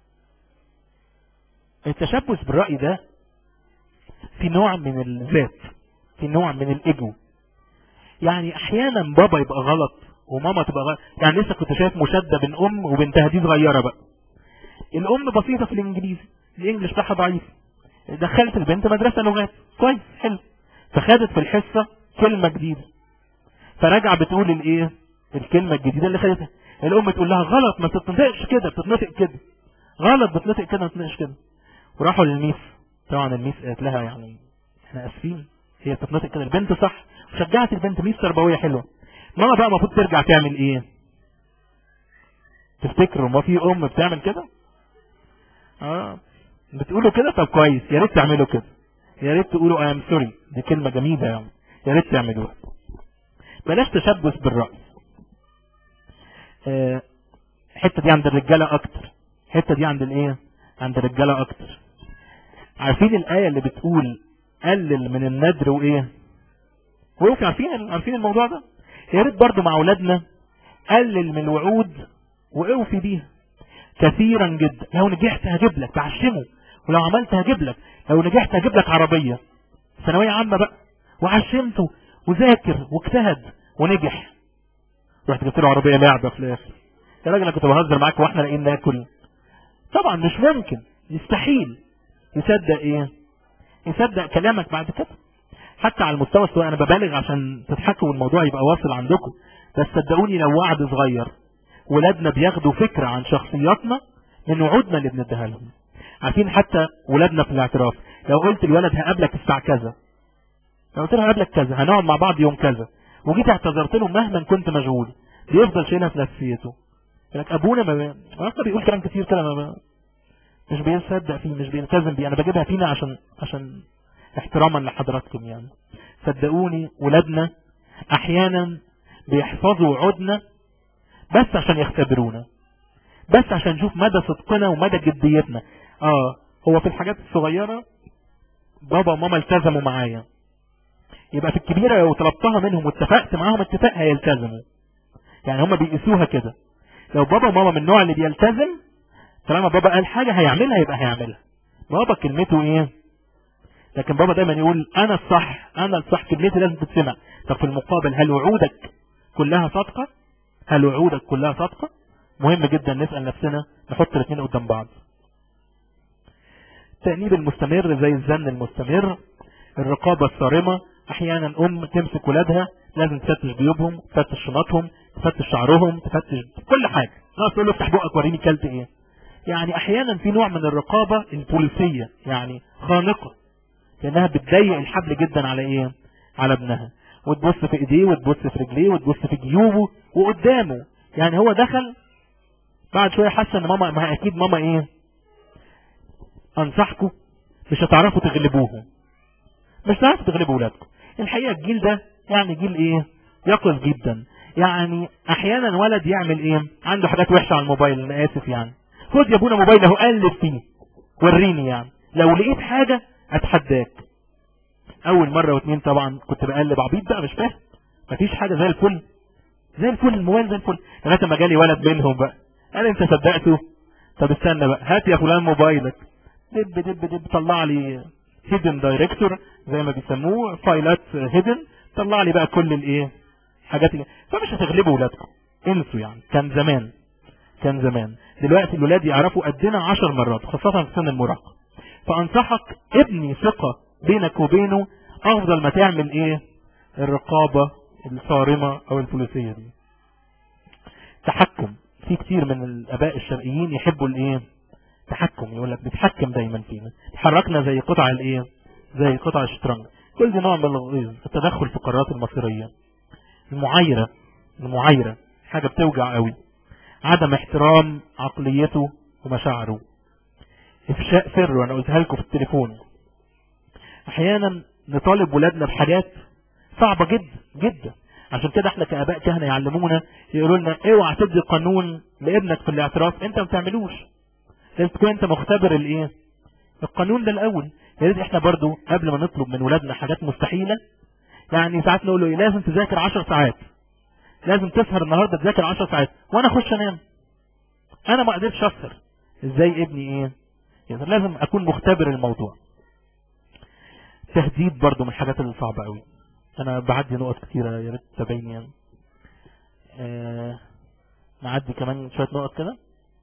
[SPEAKER 2] التشبث بالرأي ده في نوع من الذات في نوع من الايجو يعني احيانا بابا يبقى غلط وماما تبقى غلط يعني لسه كنت شايف مشادة بين ام وبنتها دي صغيرة بقى الام بسيطة في الانجليزي الانجليش بتاعها ضعيف دخلت البنت مدرسة لغات كويس حلو فخدت في الحصة كلمة جديدة فراجعة بتقول الايه الكلمة الجديدة اللي خدتها الام تقول لها غلط ما تتنطقش كده بتتنطق كده غلط بتنطق كده ما تتنطقش كده وراحوا للميس طبعا الميس قالت لها يعني احنا اسفين هي بتتنطق كده البنت صح وشجعت البنت ميس تربويه حلوه ماما بقى المفروض ترجع تعمل ايه تفتكروا ما في ام بتعمل كده اه بتقولوا كده طب كويس يا ريت تعملوا كده يا ريت تقولوا اي ام سوري دي كلمه جميله يعني يا ريت تعملوها بلاش تشبث بالراي آه، الحته دي عند الرجاله اكتر الحته دي عند الايه عند الرجاله اكتر عارفين الايه اللي بتقول قلل من الندر وايه وقف عارفين عارفين الموضوع ده يا ريت برضه مع اولادنا قلل من الوعود واوفي بيها كثيرا جدا لو نجحت هجيب لك تعشمه ولو عملت هجيب لك لو نجحت هجيب لك عربيه ثانويه عامه بقى وعشمته وذاكر واجتهد ونجح رحت جبت له عربيه لعبه في الاخر يا راجل انا كنت بهزر معاك واحنا لاقيين ناكل طبعا مش ممكن يستحيل يصدق ايه يصدق كلامك بعد كده حتى على المستوى السواء انا ببالغ عشان تضحكوا والموضوع يبقى واصل عندكم بس صدقوني لو وعد صغير ولادنا بياخدوا فكرة عن شخصياتنا من وعودنا اللي بنديها لهم عارفين حتى ولادنا في الاعتراف لو قلت الولد هقابلك الساعة كذا لو قلت له هقابلك كذا هنقعد مع بعض يوم كذا وجيت اعتذرت له مهما كنت مشغول بيفضل شايلها في نفسيته لك ابونا ما اصلا بيقول كلام كتير كده ما مش بيصدق فيه مش بيلتزم بيه انا بجيبها فينا عشان عشان احتراما لحضراتكم يعني صدقوني ولادنا احيانا بيحفظوا وعودنا بس عشان يختبرونا بس عشان نشوف مدى صدقنا ومدى جديتنا اه هو في الحاجات الصغيرة بابا وماما التزموا معايا يبقى في الكبيرة لو طلبتها منهم واتفقت معاهم اتفاق هيلتزموا يعني هم بيقيسوها كده لو بابا وماما من النوع اللي بيلتزم طالما بابا قال حاجة هيعملها يبقى هيعملها بابا كلمته ايه لكن بابا دايما يقول انا الصح انا الصح كلمتي لازم تتسمع طب في المقابل هل وعودك كلها صادقة هل وعودك كلها صادقة مهم جدا نسأل نفسنا نحط الاثنين قدام بعض التأنيب المستمر زي الزن المستمر الرقابة الصارمة احيانا ام تمسك ولادها لازم تفتش جيوبهم تفتش شنطهم تفتش شعرهم تفتش كل حاجة ناقص تقول له افتح بقك وريني كلت ايه يعني احيانا في نوع من الرقابة البوليسية يعني خانقة لانها بتضيق الحبل جدا على ايه على ابنها وتبص في ايديه وتبص في رجليه وتبص في جيوبه وقدامه يعني هو دخل بعد شوية حس ان ماما ما هي اكيد ماما ايه انصحكم مش هتعرفوا تغلبوهم مش هتعرفوا تغلبوا ولادكم الحقيقة الجيل ده يعني جيل ايه يقظ جدا يعني احيانا ولد يعمل ايه عنده حاجات وحشة على الموبايل انا اسف يعني خد يا ابونا موبايل اهو قلب فيه وريني يعني لو لقيت حاجة اتحداك اول مرة واتنين طبعا كنت بقلب عبيط بقى مش فاهم مفيش حاجة زي الفل زي الفل الموبايل زي الفل لغايه ما جالي ولد منهم بقى قال انت صدقته طب استنى بقى هات يا فلان موبايلك دب دب دب طلع لي هيدن دايركتور زي ما بيسموه فايلات هيدن طلع لي بقى كل الايه حاجات اللي فمش هتغلبوا ولادكم انسوا يعني كان زمان كان زمان دلوقتي الولاد يعرفوا قدنا عشر مرات خاصة في سن المراهقة فانصحك ابني ثقة بينك وبينه افضل ما تعمل ايه الرقابة الصارمة او الفلوسية دي تحكم في كتير من الاباء الشرقيين يحبوا الايه تحكم يقول لك بيتحكم دايما فينا تحركنا زي قطع الايه زي قطع الشطرنج كل دي نوع من الغيظ التدخل في القرارات المصيرية المعايرة المعايرة حاجة بتوجع قوي عدم احترام عقليته ومشاعره افشاء سر وانا قلتها لكم في التليفون احيانا نطالب ولادنا بحاجات صعبة جدا جدا عشان كده احنا كاباء كهنة يعلمونا يقولوا لنا اوعى تدي قانون لابنك في الاعتراف انت ما بتعملوش لازم تكون انت مختبر الايه القانون ده الاول يا ريت احنا برضو قبل ما نطلب من ولادنا حاجات مستحيلة يعني ساعات نقول له ايه لازم تذاكر 10 ساعات لازم تسهر النهاردة تذاكر 10 ساعات وانا اخش انام انا ما قدرتش اسهر ازاي ابني ايه يعني لازم اكون مختبر الموضوع تهديد برضو من الحاجات اللي صعبة قوي انا بعدي نقط كتيرة يا ريت تتابعيني يعني آه نعدي كمان شوية نقط كده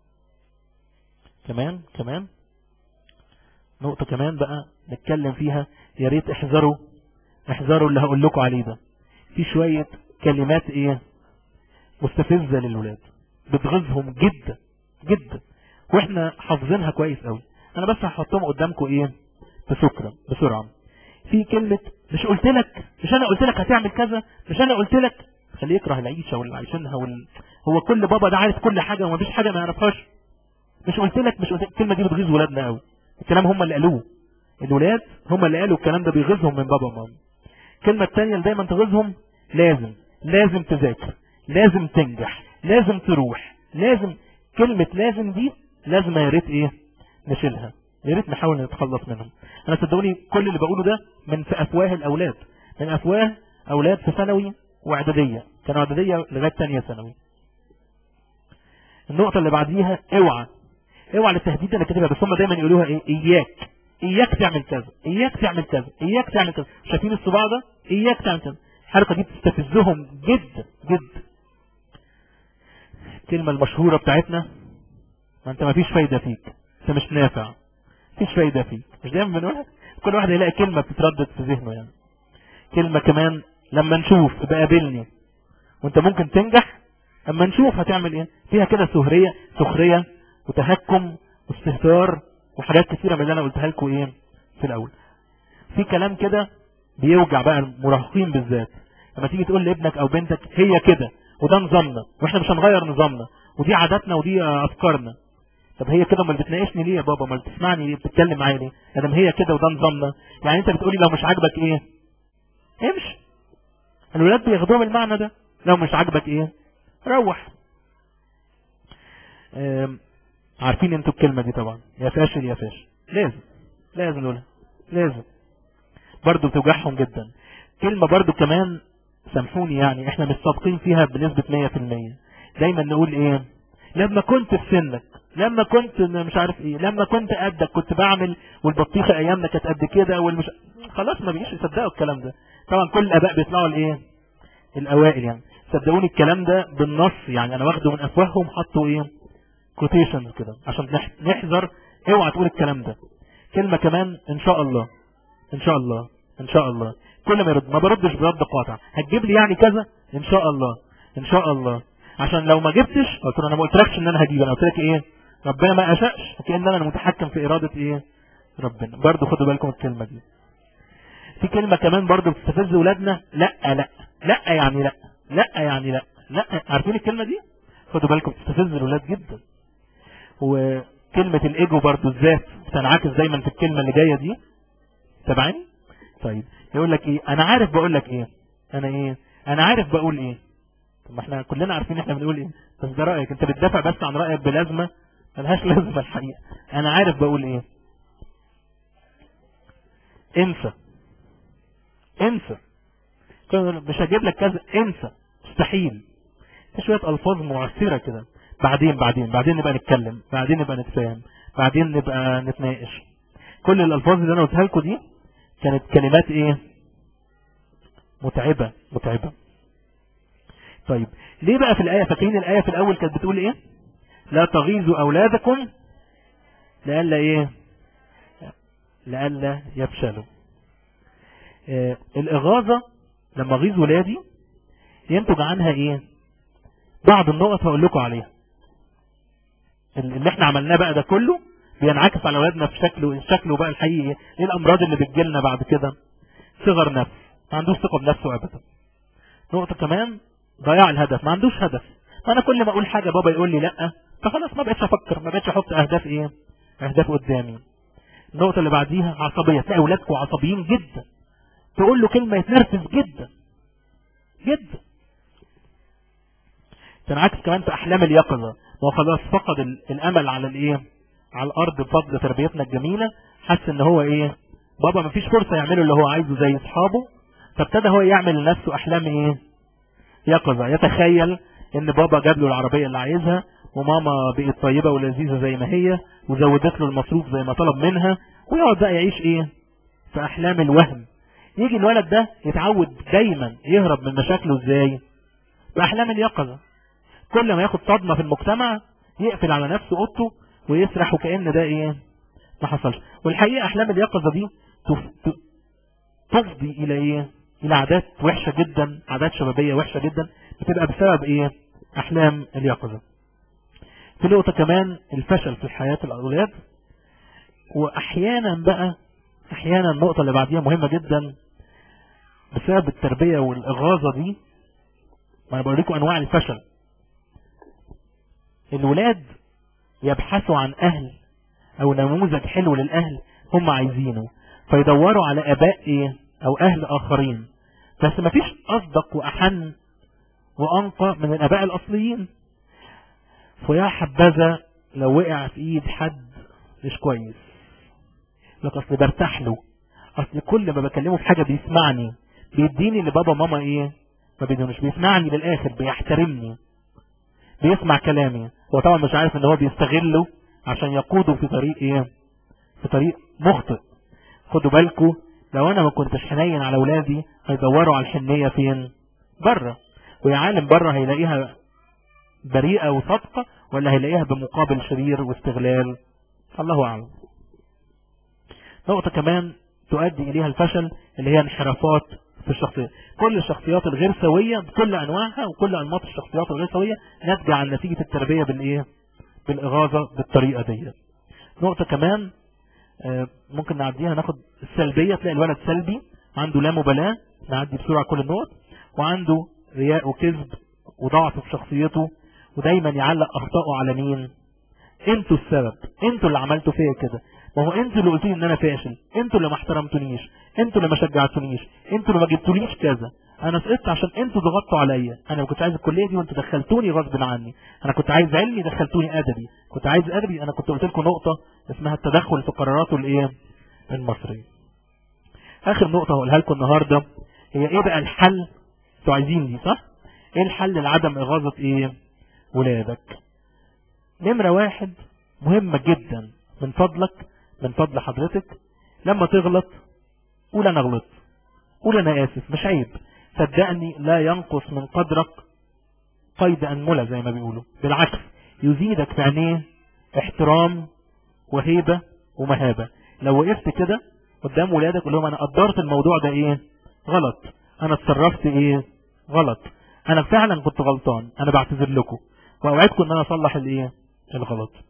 [SPEAKER 2] كمان كمان نقطة كمان بقى نتكلم فيها يا ريت احذروا احذروا اللي هقول لكم عليه ده في شوية كلمات ايه مستفزة للولاد بتغيظهم جدا جدا واحنا حافظينها كويس قوي انا بس هحطهم قدامكم ايه بسكرة بسرعة في كلمة مش قلت لك مش انا قلت لك هتعمل كذا مش انا قلت لك خليه يكره العيشة واللي عايشينها وال... هو كل بابا ده عارف كل حاجة ومفيش حاجة ما يعرفهاش مش قلت لك مش قلت لك الكلمة دي بتغيظ ولادنا قوي الكلام هم اللي قالوه الولاد هم اللي قالوا الكلام ده بيغيظهم من بابا وماما الكلمة التانية اللي دايما تغيظهم لازم لازم تذاكر لازم تنجح لازم تروح لازم كلمة لازم دي لازم يا ريت ايه نشيلها يا ريت نحاول نتخلص منهم انا صدقوني كل اللي بقوله ده من في افواه الاولاد من افواه اولاد في ثانوي واعدادية كانوا اعدادية لغاية تانية ثانوي النقطة اللي بعديها اوعى اوعى للتهديد اللي كاتبها بس هم دايما يقولوها ايه اياك اياك تعمل كذا اياك تعمل كذا اياك تعمل كذا شايفين الصباع ده اياك تعمل كذا الحركة دي بتستفزهم جدا جدا الكلمة المشهورة بتاعتنا ما انت ما فيش فايدة فيك انت مش نافع مفيش فايدة فيك مش دايما بنقولها كل واحد يلاقي كلمة بتتردد في ذهنه يعني كلمة كمان لما نشوف ابقى قابلني وانت ممكن تنجح اما نشوف هتعمل ايه فيها كده سهرية سخرية وتهكم واستهتار وحاجات كثيرة من اللي انا قلتها لكم ايه في الاول في كلام كده بيوجع بقى المراهقين بالذات لما تيجي تقول لابنك او بنتك هي كده وده نظامنا واحنا مش هنغير نظامنا ودي عاداتنا ودي افكارنا طب هي كده امال بتناقشني ليه يا بابا امال بتسمعني ليه بتتكلم معايا ليه ادم هي كده وده نظامنا يعني انت بتقولي لو مش عاجبك ايه امشي الولاد بياخدوهم المعنى ده لو مش عاجبك ايه روح عارفين انتوا الكلمة دي طبعا يا فاشل يا فاشل لازم لازم نقولها لازم برضو بتوجعهم جدا كلمة برضو كمان سامحوني يعني احنا مش صادقين فيها بنسبة 100% دايما نقول ايه لما كنت في سنك لما كنت مش عارف ايه لما كنت قدك كنت بعمل والبطيخة ايامنا كانت قد كده والمش خلاص ما بيجيش يصدقوا الكلام ده طبعا كل الاباء بيطلعوا الايه الاوائل يعني صدقوني الكلام ده بالنص يعني انا واخده من افواههم حطوا ايه كوتيشنز كده عشان نحذر اوعى تقول الكلام ده كلمة كمان ان شاء الله ان شاء الله ان شاء الله كل ما يرد ما بردش برد قاطع هتجيب لي يعني كذا ان شاء الله ان شاء الله عشان لو ما جبتش قلت له انا ما قلتلكش ان انا هجيب انا قلت لك ايه ربنا ما أشأش كأن أنا المتحكم في إرادة إيه ربنا برضو خدوا بالكم الكلمة دي في كلمة كمان برضو بتستفز ولادنا لا لا لا يعني لا لا يعني لا لا عارفين الكلمة دي خدوا بالكم بتستفز الولاد جدا وكلمة الايجو برضو الذات بتنعكس دايما في الكلمة اللي جاية دي تبعني طيب يقول لك ايه انا عارف بقول لك ايه انا ايه انا عارف بقول ايه طب ما احنا كلنا عارفين احنا بنقول ايه بس ده رأيك انت بتدافع بس عن رأيك بلازمة ملهاش لازمة الحقيقة انا عارف بقول ايه انسى انسى مش هجيب لك كذا انسى مستحيل في شوية الفاظ معسرة كده بعدين بعدين بعدين نبقى نتكلم بعدين نبقى نتفاهم بعدين نبقى نتناقش كل الالفاظ اللي انا قلتها لكم دي كانت كلمات ايه متعبة متعبة طيب ليه بقى في الآية فاكرين الآية في الأول كانت بتقول ايه لا تغيظوا أولادكم لألا ايه لألا يفشلوا آه الإغاظة لما أغيظ ولادي ينتج عنها ايه بعض النقط هقول لكم عليها اللي احنا عملناه بقى ده كله بينعكس على اولادنا في شكله شكله بقى الحقيقي ايه الامراض اللي بتجيلنا بعد كده صغر نفس ما عندوش ثقه بنفسه ابدا نقطه كمان ضياع الهدف ما عندوش هدف فانا كل ما اقول حاجه بابا يقول لي لا فخلاص ما بقتش افكر ما بقتش احط اهداف ايه اهداف قدامي النقطه اللي بعديها عصبيه تلاقي اولادكم عصبيين جدا تقول له كلمه يتنرفز جدا جدا تنعكس كمان في احلام اليقظه ما هو خلاص فقد الامل على الايه على الارض بفضل تربيتنا الجميله حس ان هو ايه بابا ما فيش فرصه يعمله اللي هو عايزه زي اصحابه فابتدى هو يعمل لنفسه احلام ايه يقظه يتخيل ان بابا جاب له العربيه اللي عايزها وماما بقت طيبه ولذيذه زي ما هي وزودت له المصروف زي ما طلب منها ويقعد بقى يعيش ايه في احلام الوهم يجي الولد ده يتعود دايما يهرب من مشاكله ازاي باحلام اليقظه كل ما ياخد صدمة في المجتمع يقفل على نفسه اوضته ويسرح وكأن ده ايه ما حصلش والحقيقة احلام اليقظة دي تفضي الى ايه الى عادات وحشة جدا عادات شبابية وحشة جدا بتبقى بسبب ايه احلام اليقظة في نقطة كمان الفشل في حياة الاولاد واحيانا بقى احيانا النقطة اللي بعديها مهمة جدا بسبب التربية والاغاظة دي ما انا بوريكم انواع الفشل الولاد يبحثوا عن أهل أو نموذج حلو للأهل هم عايزينه فيدوروا على أباء إيه أو أهل آخرين بس ما فيش أصدق وأحن وأنقى من الأباء الأصليين فيا حبذا لو وقع في إيد حد مش كويس لك أصل برتاح له أصل كل ما بكلمه في حاجة بيسمعني بيديني لبابا ماما إيه ما بيدونش بيسمعني للآخر بيحترمني بيسمع كلامي هو طبعا مش عارف ان هو بيستغله عشان يقوده في طريق ايه في طريق مخطئ خدوا بالكم لو انا ما كنتش حنين على اولادي هيدوروا على الحنية فين بره ويا عالم بره هيلاقيها بريئة وصدقة ولا هيلاقيها بمقابل شرير واستغلال الله اعلم نقطة كمان تؤدي اليها الفشل اللي هي انحرافات في الشخصية كل الشخصيات الغير سوية بكل أنواعها وكل أنماط الشخصيات الغير سوية ناتجة عن نتيجة التربية بالإيه بالإغاظة بالطريقة دي نقطة كمان ممكن نعديها ناخد السلبية تلاقي الولد سلبي عنده لا مبالاة نعدي بسرعة كل النقط وعنده رياء وكذب وضعف في شخصيته ودايما يعلق أخطائه على مين انتوا السبب انتوا اللي عملتوا فيا كده ما هو انتوا اللي قلتوا ان انا فاشل انتوا اللي ما احترمتونيش انتوا اللي ما شجعتونيش انتوا اللي ما جبتوليش كذا انا سقطت عشان انتوا ضغطتوا عليا انا ما كنتش عايز الكليه دي وانتوا دخلتوني غصب عني انا كنت عايز علمي دخلتوني ادبي كنت عايز ادبي انا كنت قلت لكم نقطه اسمها التدخل في قراراته الايه المصريه اخر نقطه هقولها لكم النهارده هي ايه بقى الحل انتوا عايزين دي صح ايه الحل لعدم اغاظه ايه ولادك نمره واحد مهمه جدا من فضلك من فضل حضرتك لما تغلط قول انا غلطت قول انا اسف مش عيب صدقني لا ينقص من قدرك قيد انملة زي ما بيقولوا بالعكس يزيدك في عينيه احترام وهيبة ومهابة لو وقفت كده قدام ولادك قول لهم انا قدرت الموضوع ده ايه غلط انا اتصرفت ايه غلط انا فعلا كنت غلطان انا بعتذر لكم واوعدكم ان انا اصلح الايه الغلط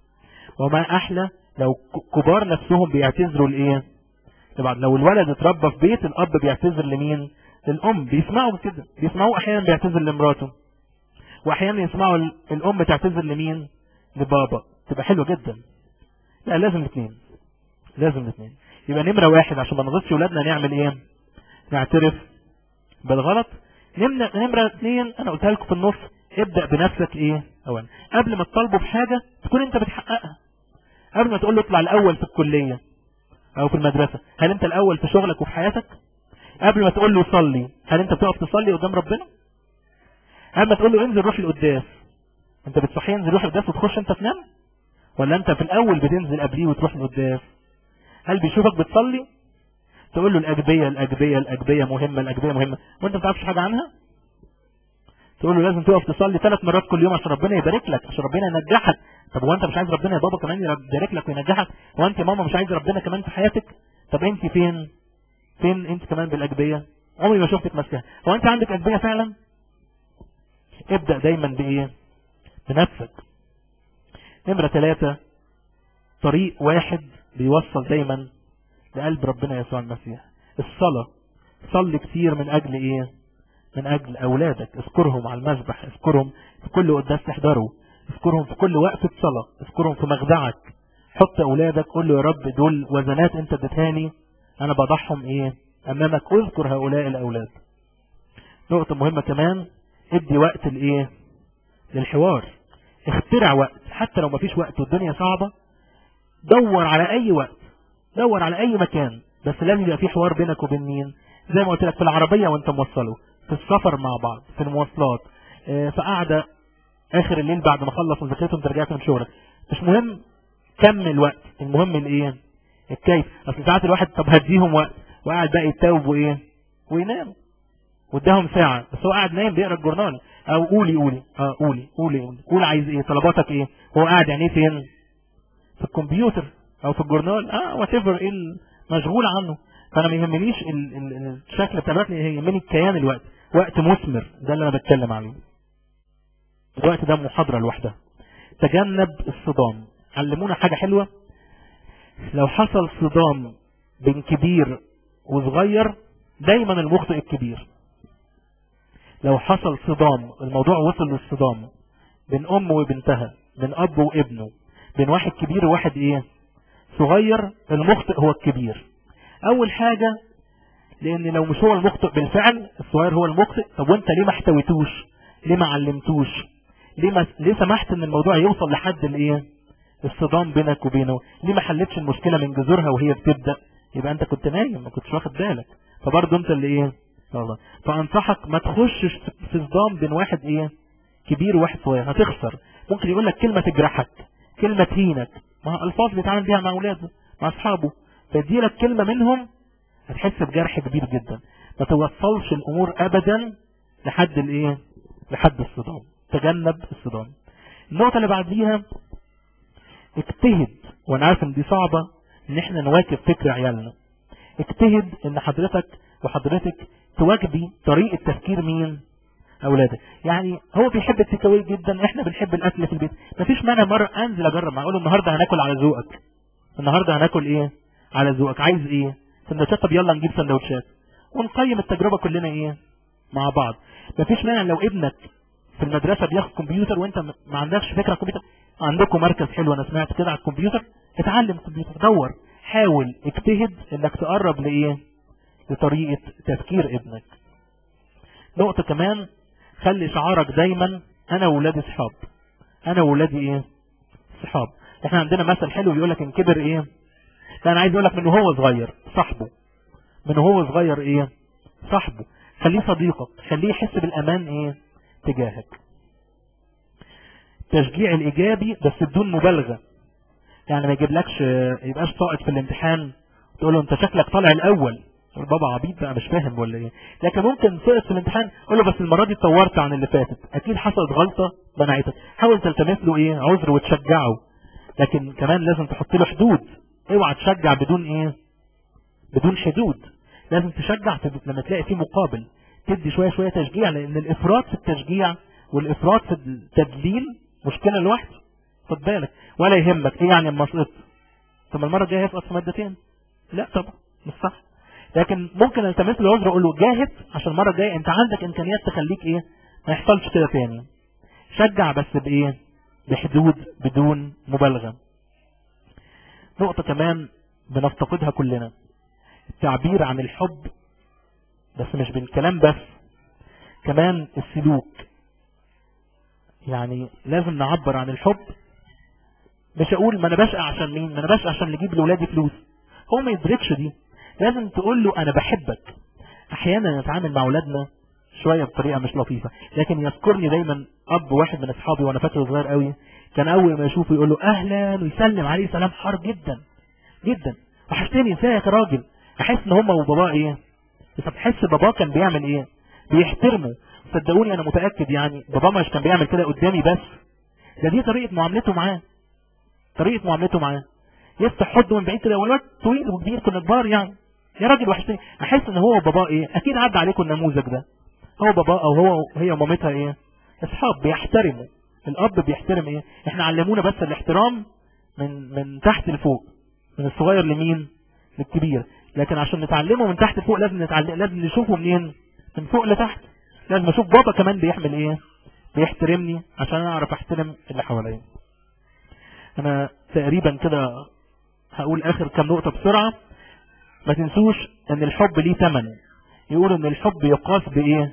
[SPEAKER 2] وما احلى لو ك- كبار نفسهم بيعتذروا لايه لبعض لو الولد اتربى في بيت الاب بيعتذر لمين للام بيسمعوا كده بيسمعوا احيانا بيعتذر لمراته واحيانا يسمعوا ال- الام تعتذر لمين لبابا تبقى حلوه جدا لا لازم الاثنين لازم الاثنين يبقى نمره واحد عشان ما نغلطش ولادنا نعمل ايه نعترف بالغلط نمرة نمرة اثنين انا قلتها لكم في النص ابدأ بنفسك ايه اولا قبل ما تطالبه بحاجة تكون انت بتحققها قبل ما تقول له اطلع الاول في الكلية او في المدرسة هل انت الاول في شغلك وفي حياتك قبل ما تقول له صلي هل انت بتقف تصلي قدام ربنا قبل ما تقول له انزل روح القداس انت بتصحيه انزل روح القداس وتخش انت تنام ولا انت في الاول بتنزل قبليه وتروح القداس هل بيشوفك بتصلي تقول له الأجبية الأجبية الأجبية مهمة الأجبية مهمة وانت ما تعرفش حاجة عنها تقول له لازم تقف تصلي ثلاث مرات كل يوم عشان ربنا يبارك لك عشان ربنا ينجحك طب هو انت مش عايز ربنا يا بابا كمان يبارك لك وينجحك هو انت يا ماما مش عايز ربنا كمان في حياتك طب انت فين فين انت كمان بالأجبية عمري ما شفتك ماسكها هو انت عندك أجبية فعلا ابدأ دايما بإيه بنفسك نمرة ثلاثة طريق واحد بيوصل دايما لقلب ربنا يسوع المسيح الصلاة صلي كتير من أجل إيه من أجل أولادك اذكرهم على المذبح اذكرهم في كل قداس تحضره اذكرهم في كل وقفة صلاة اذكرهم في مخدعك حط أولادك قول له يا رب دول وزنات أنت اديتهاني أنا بضعهم إيه أمامك اذكر هؤلاء الأولاد نقطة مهمة كمان ادي وقت الإيه للحوار اخترع وقت حتى لو مفيش وقت والدنيا صعبة دور على أي وقت دور على اي مكان بس لازم يبقى في حوار بينك وبين مين زي ما قلت لك في العربية وانت موصله في السفر مع بعض في المواصلات آه، في قعدة اخر الليل بعد ما خلص مذاكرته وانت رجعت من شغلك مش مهم كم الوقت المهم الايه الكيف اصل ساعات الواحد طب هديهم وقت وقاعد بقى يتاوب وايه وينام واداهم ساعة بس هو قاعد نايم بيقرا الجورنال او قولي قولي اه قولي قولي قولي قول عايز ايه طلباتك ايه هو قاعد يعني فين في الكمبيوتر او في الجورنال اه وات ايفر ايه مشغول عنه فانا ما يهمنيش ال- ال- الشكل بتاع الوقت يهمني الكيان الوقت وقت مثمر ده اللي انا بتكلم عليه الوقت ده محاضرة لوحدها تجنب الصدام علمونا حاجة حلوة لو حصل صدام بين كبير وصغير دايما المخطئ الكبير لو حصل صدام الموضوع وصل للصدام بين ام وبنتها بين اب وابنه بين واحد كبير وواحد ايه صغير المخطئ هو الكبير اول حاجة لان لو مش هو المخطئ بالفعل الصغير هو المخطئ طب وانت ليه ما احتويتوش ليه ما علمتوش ليه ما ليه سمحت ان الموضوع يوصل لحد الايه الصدام بينك وبينه ليه ما حلتش المشكلة من جذورها وهي بتبدأ يبقى انت كنت نايم ما كنتش واخد بالك فبرضه انت اللي ايه والله فانصحك ما تخشش في صدام بين واحد ايه كبير وواحد صغير هتخسر ممكن يقول لك كلمة تجرحك كلمة تهينك ما الفاظ بيتعامل بيها مع اولاده مع اصحابه فدي لك كلمة منهم هتحس بجرح كبير جدا ما توصلش الامور ابدا لحد الايه لحد الصدام تجنب الصدام النقطة اللي بعديها اجتهد وانا عارف ان دي صعبة ان احنا نواكب فكر عيالنا اجتهد ان حضرتك وحضرتك تواكبي طريقة تفكير مين اولادك يعني هو بيحب التيكاوي جدا احنا بنحب الاكل في البيت مفيش مانع مرة انزل اجرب معاه اقول له النهارده هناكل على ذوقك النهارده هناكل ايه على ذوقك عايز ايه سندوتشات طب يلا نجيب سندوتشات ونقيم التجربة كلنا ايه مع بعض مفيش مانع لو ابنك في المدرسة بياخد كمبيوتر وانت ما عندكش فكرة على الكمبيوتر عندكم مركز حلو انا سمعت كده على الكمبيوتر اتعلم كمبيوتر دور حاول اجتهد انك تقرب لايه لطريقة تفكير ابنك نقطة كمان خلي شعارك دايما انا وولادي صحاب انا وولادي ايه صحاب احنا عندنا مثل حلو بيقول لك ان كبر ايه لا انا عايز اقول لك من وهو صغير صاحبه من وهو صغير ايه صاحبه خليه صديقك خليه يحس بالامان ايه تجاهك التشجيع الايجابي بس بدون مبالغة يعني ما يجيبلكش يبقاش ساقط في الامتحان تقول له انت شكلك طالع الاول تقول بابا عبيط بقى مش فاهم ولا ايه لكن ممكن سقط في الامتحان قول له بس المرة دي اتطورت عن اللي فاتت اكيد حصلت غلطة منعتك حاول تلتمس له ايه عذر وتشجعه لكن كمان لازم تحط له حدود اوعى تشجع بدون ايه بدون حدود لازم تشجع لما تلاقي فيه مقابل تدي شوية شوية تشجيع لان الافراط في التشجيع والافراط في التدليل مشكلة لوحده خد بالك ولا يهمك ايه يعني اما سقطت طب المره الجايه هيسقط في مادتين لا طبعا مش صح لكن ممكن التمس له عذر اقول له جاهد عشان المره الجايه انت عندك امكانيات تخليك ايه ما يحصلش كده تاني شجع بس بايه بحدود بدون مبالغه نقطه كمان بنفتقدها كلنا التعبير عن الحب بس مش بالكلام بس كمان السلوك يعني لازم نعبر عن الحب مش اقول ما انا بشقى عشان مين ما انا بشقى عشان نجيب لاولادي فلوس هو ما يدركش دي لازم تقول له انا بحبك احيانا نتعامل مع اولادنا شوية بطريقة مش لطيفة لكن يذكرني دايما اب واحد من اصحابي وانا فاكره صغير قوي كان اول ما يشوفه يقول له اهلا ويسلم عليه سلام حار جدا جدا وحشتني ازيك يا راجل احس ان هما وباباه ايه بس بحس باباه كان بيعمل ايه بيحترمه صدقوني انا متاكد يعني بابا مش كان بيعمل كده قدامي بس ده دي طريقه معاملته معاه طريقه معاملته معاه يفتح حده من بعيد كده والواد طويل وكبير كنا كبار يعني يا راجل وحشتني احس ان هو وباباه ايه اكيد عدى عليكم النموذج ده هو باباه او هو هي ومامتها ايه اصحاب بيحترموا الاب بيحترم ايه احنا علمونا بس الاحترام من من تحت لفوق من الصغير لمين للكبير لكن عشان نتعلمه من تحت لفوق لازم نتعلم لازم نشوفه منين من فوق لتحت لازم اشوف بابا كمان بيحمل ايه بيحترمني عشان انا اعرف احترم اللي حواليا انا تقريبا كده هقول اخر كام نقطة بسرعة ما تنسوش ان الحب ليه ثمن يقول ان الحب يقاس بايه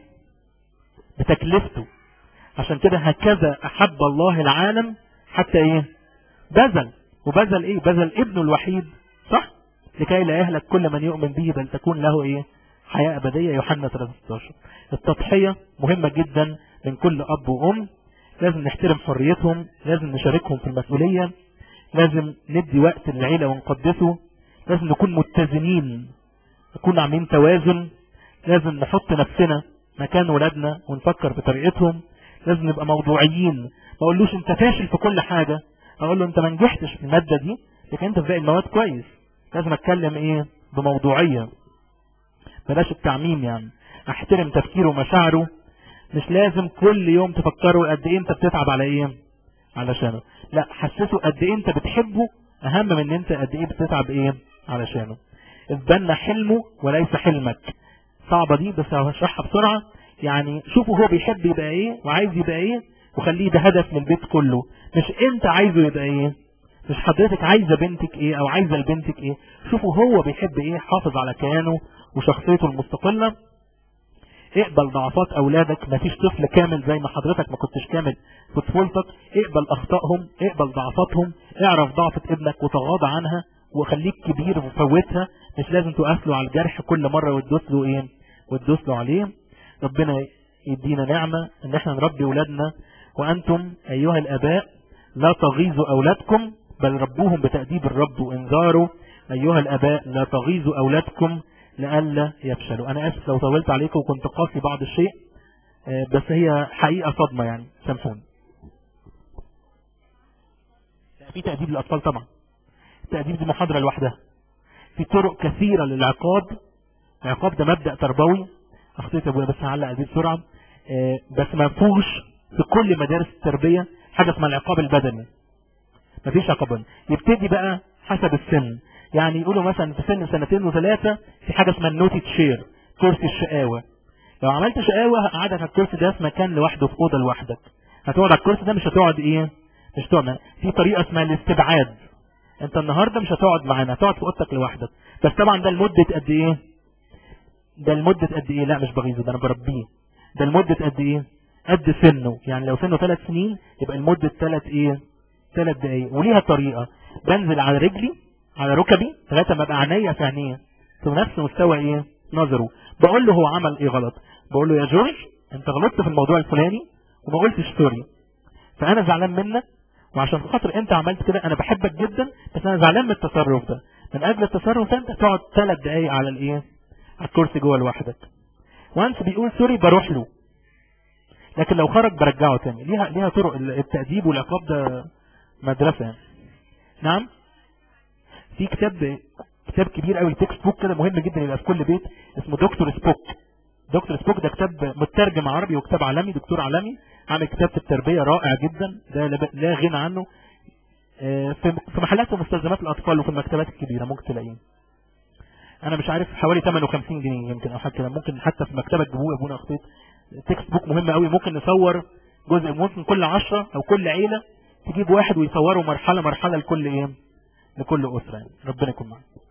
[SPEAKER 2] بتكلفته عشان كده هكذا احب الله العالم حتى ايه بذل وبذل ايه بذل ابنه الوحيد صح لكي لا يهلك كل من يؤمن به بل تكون له ايه حياة ابدية يوحنا 13 التضحية مهمة جدا من كل اب وام لازم نحترم حريتهم لازم نشاركهم في المسؤولية لازم ندي وقت للعيلة ونقدسه لازم نكون متزنين نكون عاملين توازن لازم نحط نفسنا مكان ولادنا ونفكر في طريقتهم لازم نبقى موضوعيين ما اقولوش انت فاشل في كل حاجة اقول له انت ما نجحتش في المادة دي لكن انت في باقي المواد كويس لازم اتكلم ايه بموضوعية بلاش التعميم يعني احترم تفكيره ومشاعره مش لازم كل يوم تفكره قد ايه انت بتتعب على ايه علشانه لا حسسه قد ايه انت بتحبه اهم من ان انت قد ايه بتتعب ايه علشانه اتبنى حلمه وليس حلمك صعبة دي بس هشرحها بسرعة يعني شوفوا هو بيحب يبقى ايه وعايز يبقى ايه وخليه ده هدف من البيت كله مش انت عايزه يبقى ايه مش حضرتك عايزة بنتك ايه او عايزة لبنتك ايه شوفوا هو بيحب ايه حافظ على كيانه وشخصيته المستقلة اقبل ضعفات اولادك مفيش طفل كامل زي ما حضرتك ما كنتش كامل في طفولتك اقبل اخطائهم اقبل ضعفاتهم اعرف ضعفة ابنك وتغاضى عنها وخليك كبير وفوتها مش لازم تقف له على الجرح كل مرة وتدوس له ايه وتدوس له عليه ربنا يدينا نعمة ان احنا نربي ولادنا وانتم ايها الاباء لا تغيظوا اولادكم بل ربوهم بتأديب الرب وانذاره ايها الاباء لا تغيظوا اولادكم لئلا يفشلوا انا اسف لو طولت عليكم وكنت قاسي بعض الشيء بس هي حقيقة صدمة يعني سامحوني في تأديب للأطفال طبعا التأديب دي محاضرة لوحدها في طرق كثيرة للعقاب العقاب ده مبدأ تربوي أخطيت أبويا بس هعلق دي بسرعة بس ما فيهوش في كل مدارس التربية حاجة اسمها العقاب البدني مفيش عقاب يبتدي بقى حسب السن يعني يقولوا مثلا في سن سنتين وثلاثة في حاجة اسمها النوتي تشير كرسي الشقاوة لو عملت شقاوة هقعدك على الكرسي ده في مكان لوحده في أوضة لوحدك هتقعد على الكرسي ده مش هتقعد ايه مش هتقعد في طريقة اسمها الاستبعاد انت النهاردة مش هتقعد معانا هتقعد في اوضتك لوحدك بس طبعا ده لمدة قد ايه ده لمدة قد ايه لا مش بغيظه ده انا بربيه ده لمدة قد ايه قد سنه يعني لو سنه ثلاث سنين يبقى لمدة ثلاث ايه ثلاث دقايق وليها طريقة بنزل على رجلي على ركبي لغايه ما ابقى عينيا في عينيه في نفس مستوى ايه نظره بقول له هو عمل ايه غلط بقول له يا جورج انت غلطت في الموضوع الفلاني وما قلتش سوري فانا زعلان منك وعشان خاطر انت عملت كده انا بحبك جدا بس انا زعلان من التصرف ده من اجل التصرف ده انت تقعد ثلاث دقايق على الايه على الكرسي جوه لوحدك وانس بيقول سوري بروح له لكن لو خرج برجعه تاني ليها ليها طرق التأديب والعقاب ده مدرسة يعني. نعم في كتاب كتاب كبير قوي تكست بوك كده مهم جدا يبقى في كل بيت اسمه دكتور سبوك دكتور سبوك ده كتاب مترجم عربي وكتاب عالمي دكتور عالمي عامل كتاب في التربية رائع جدا ده لا غنى عنه آه، في في محلات ومستلزمات الاطفال وفي المكتبات الكبيره ممكن تلاقيه انا مش عارف حوالي 58 جنيه يمكن او حاجه كده ممكن حتى في مكتبه تجيبوه يا ابونا اخطيت تكست بوك مهم قوي ممكن نصور جزء ممكن كل 10 او كل عيله تجيب واحد ويصوروا مرحله مرحله لكل ايه لكل اسره يعني ربنا يكون معاك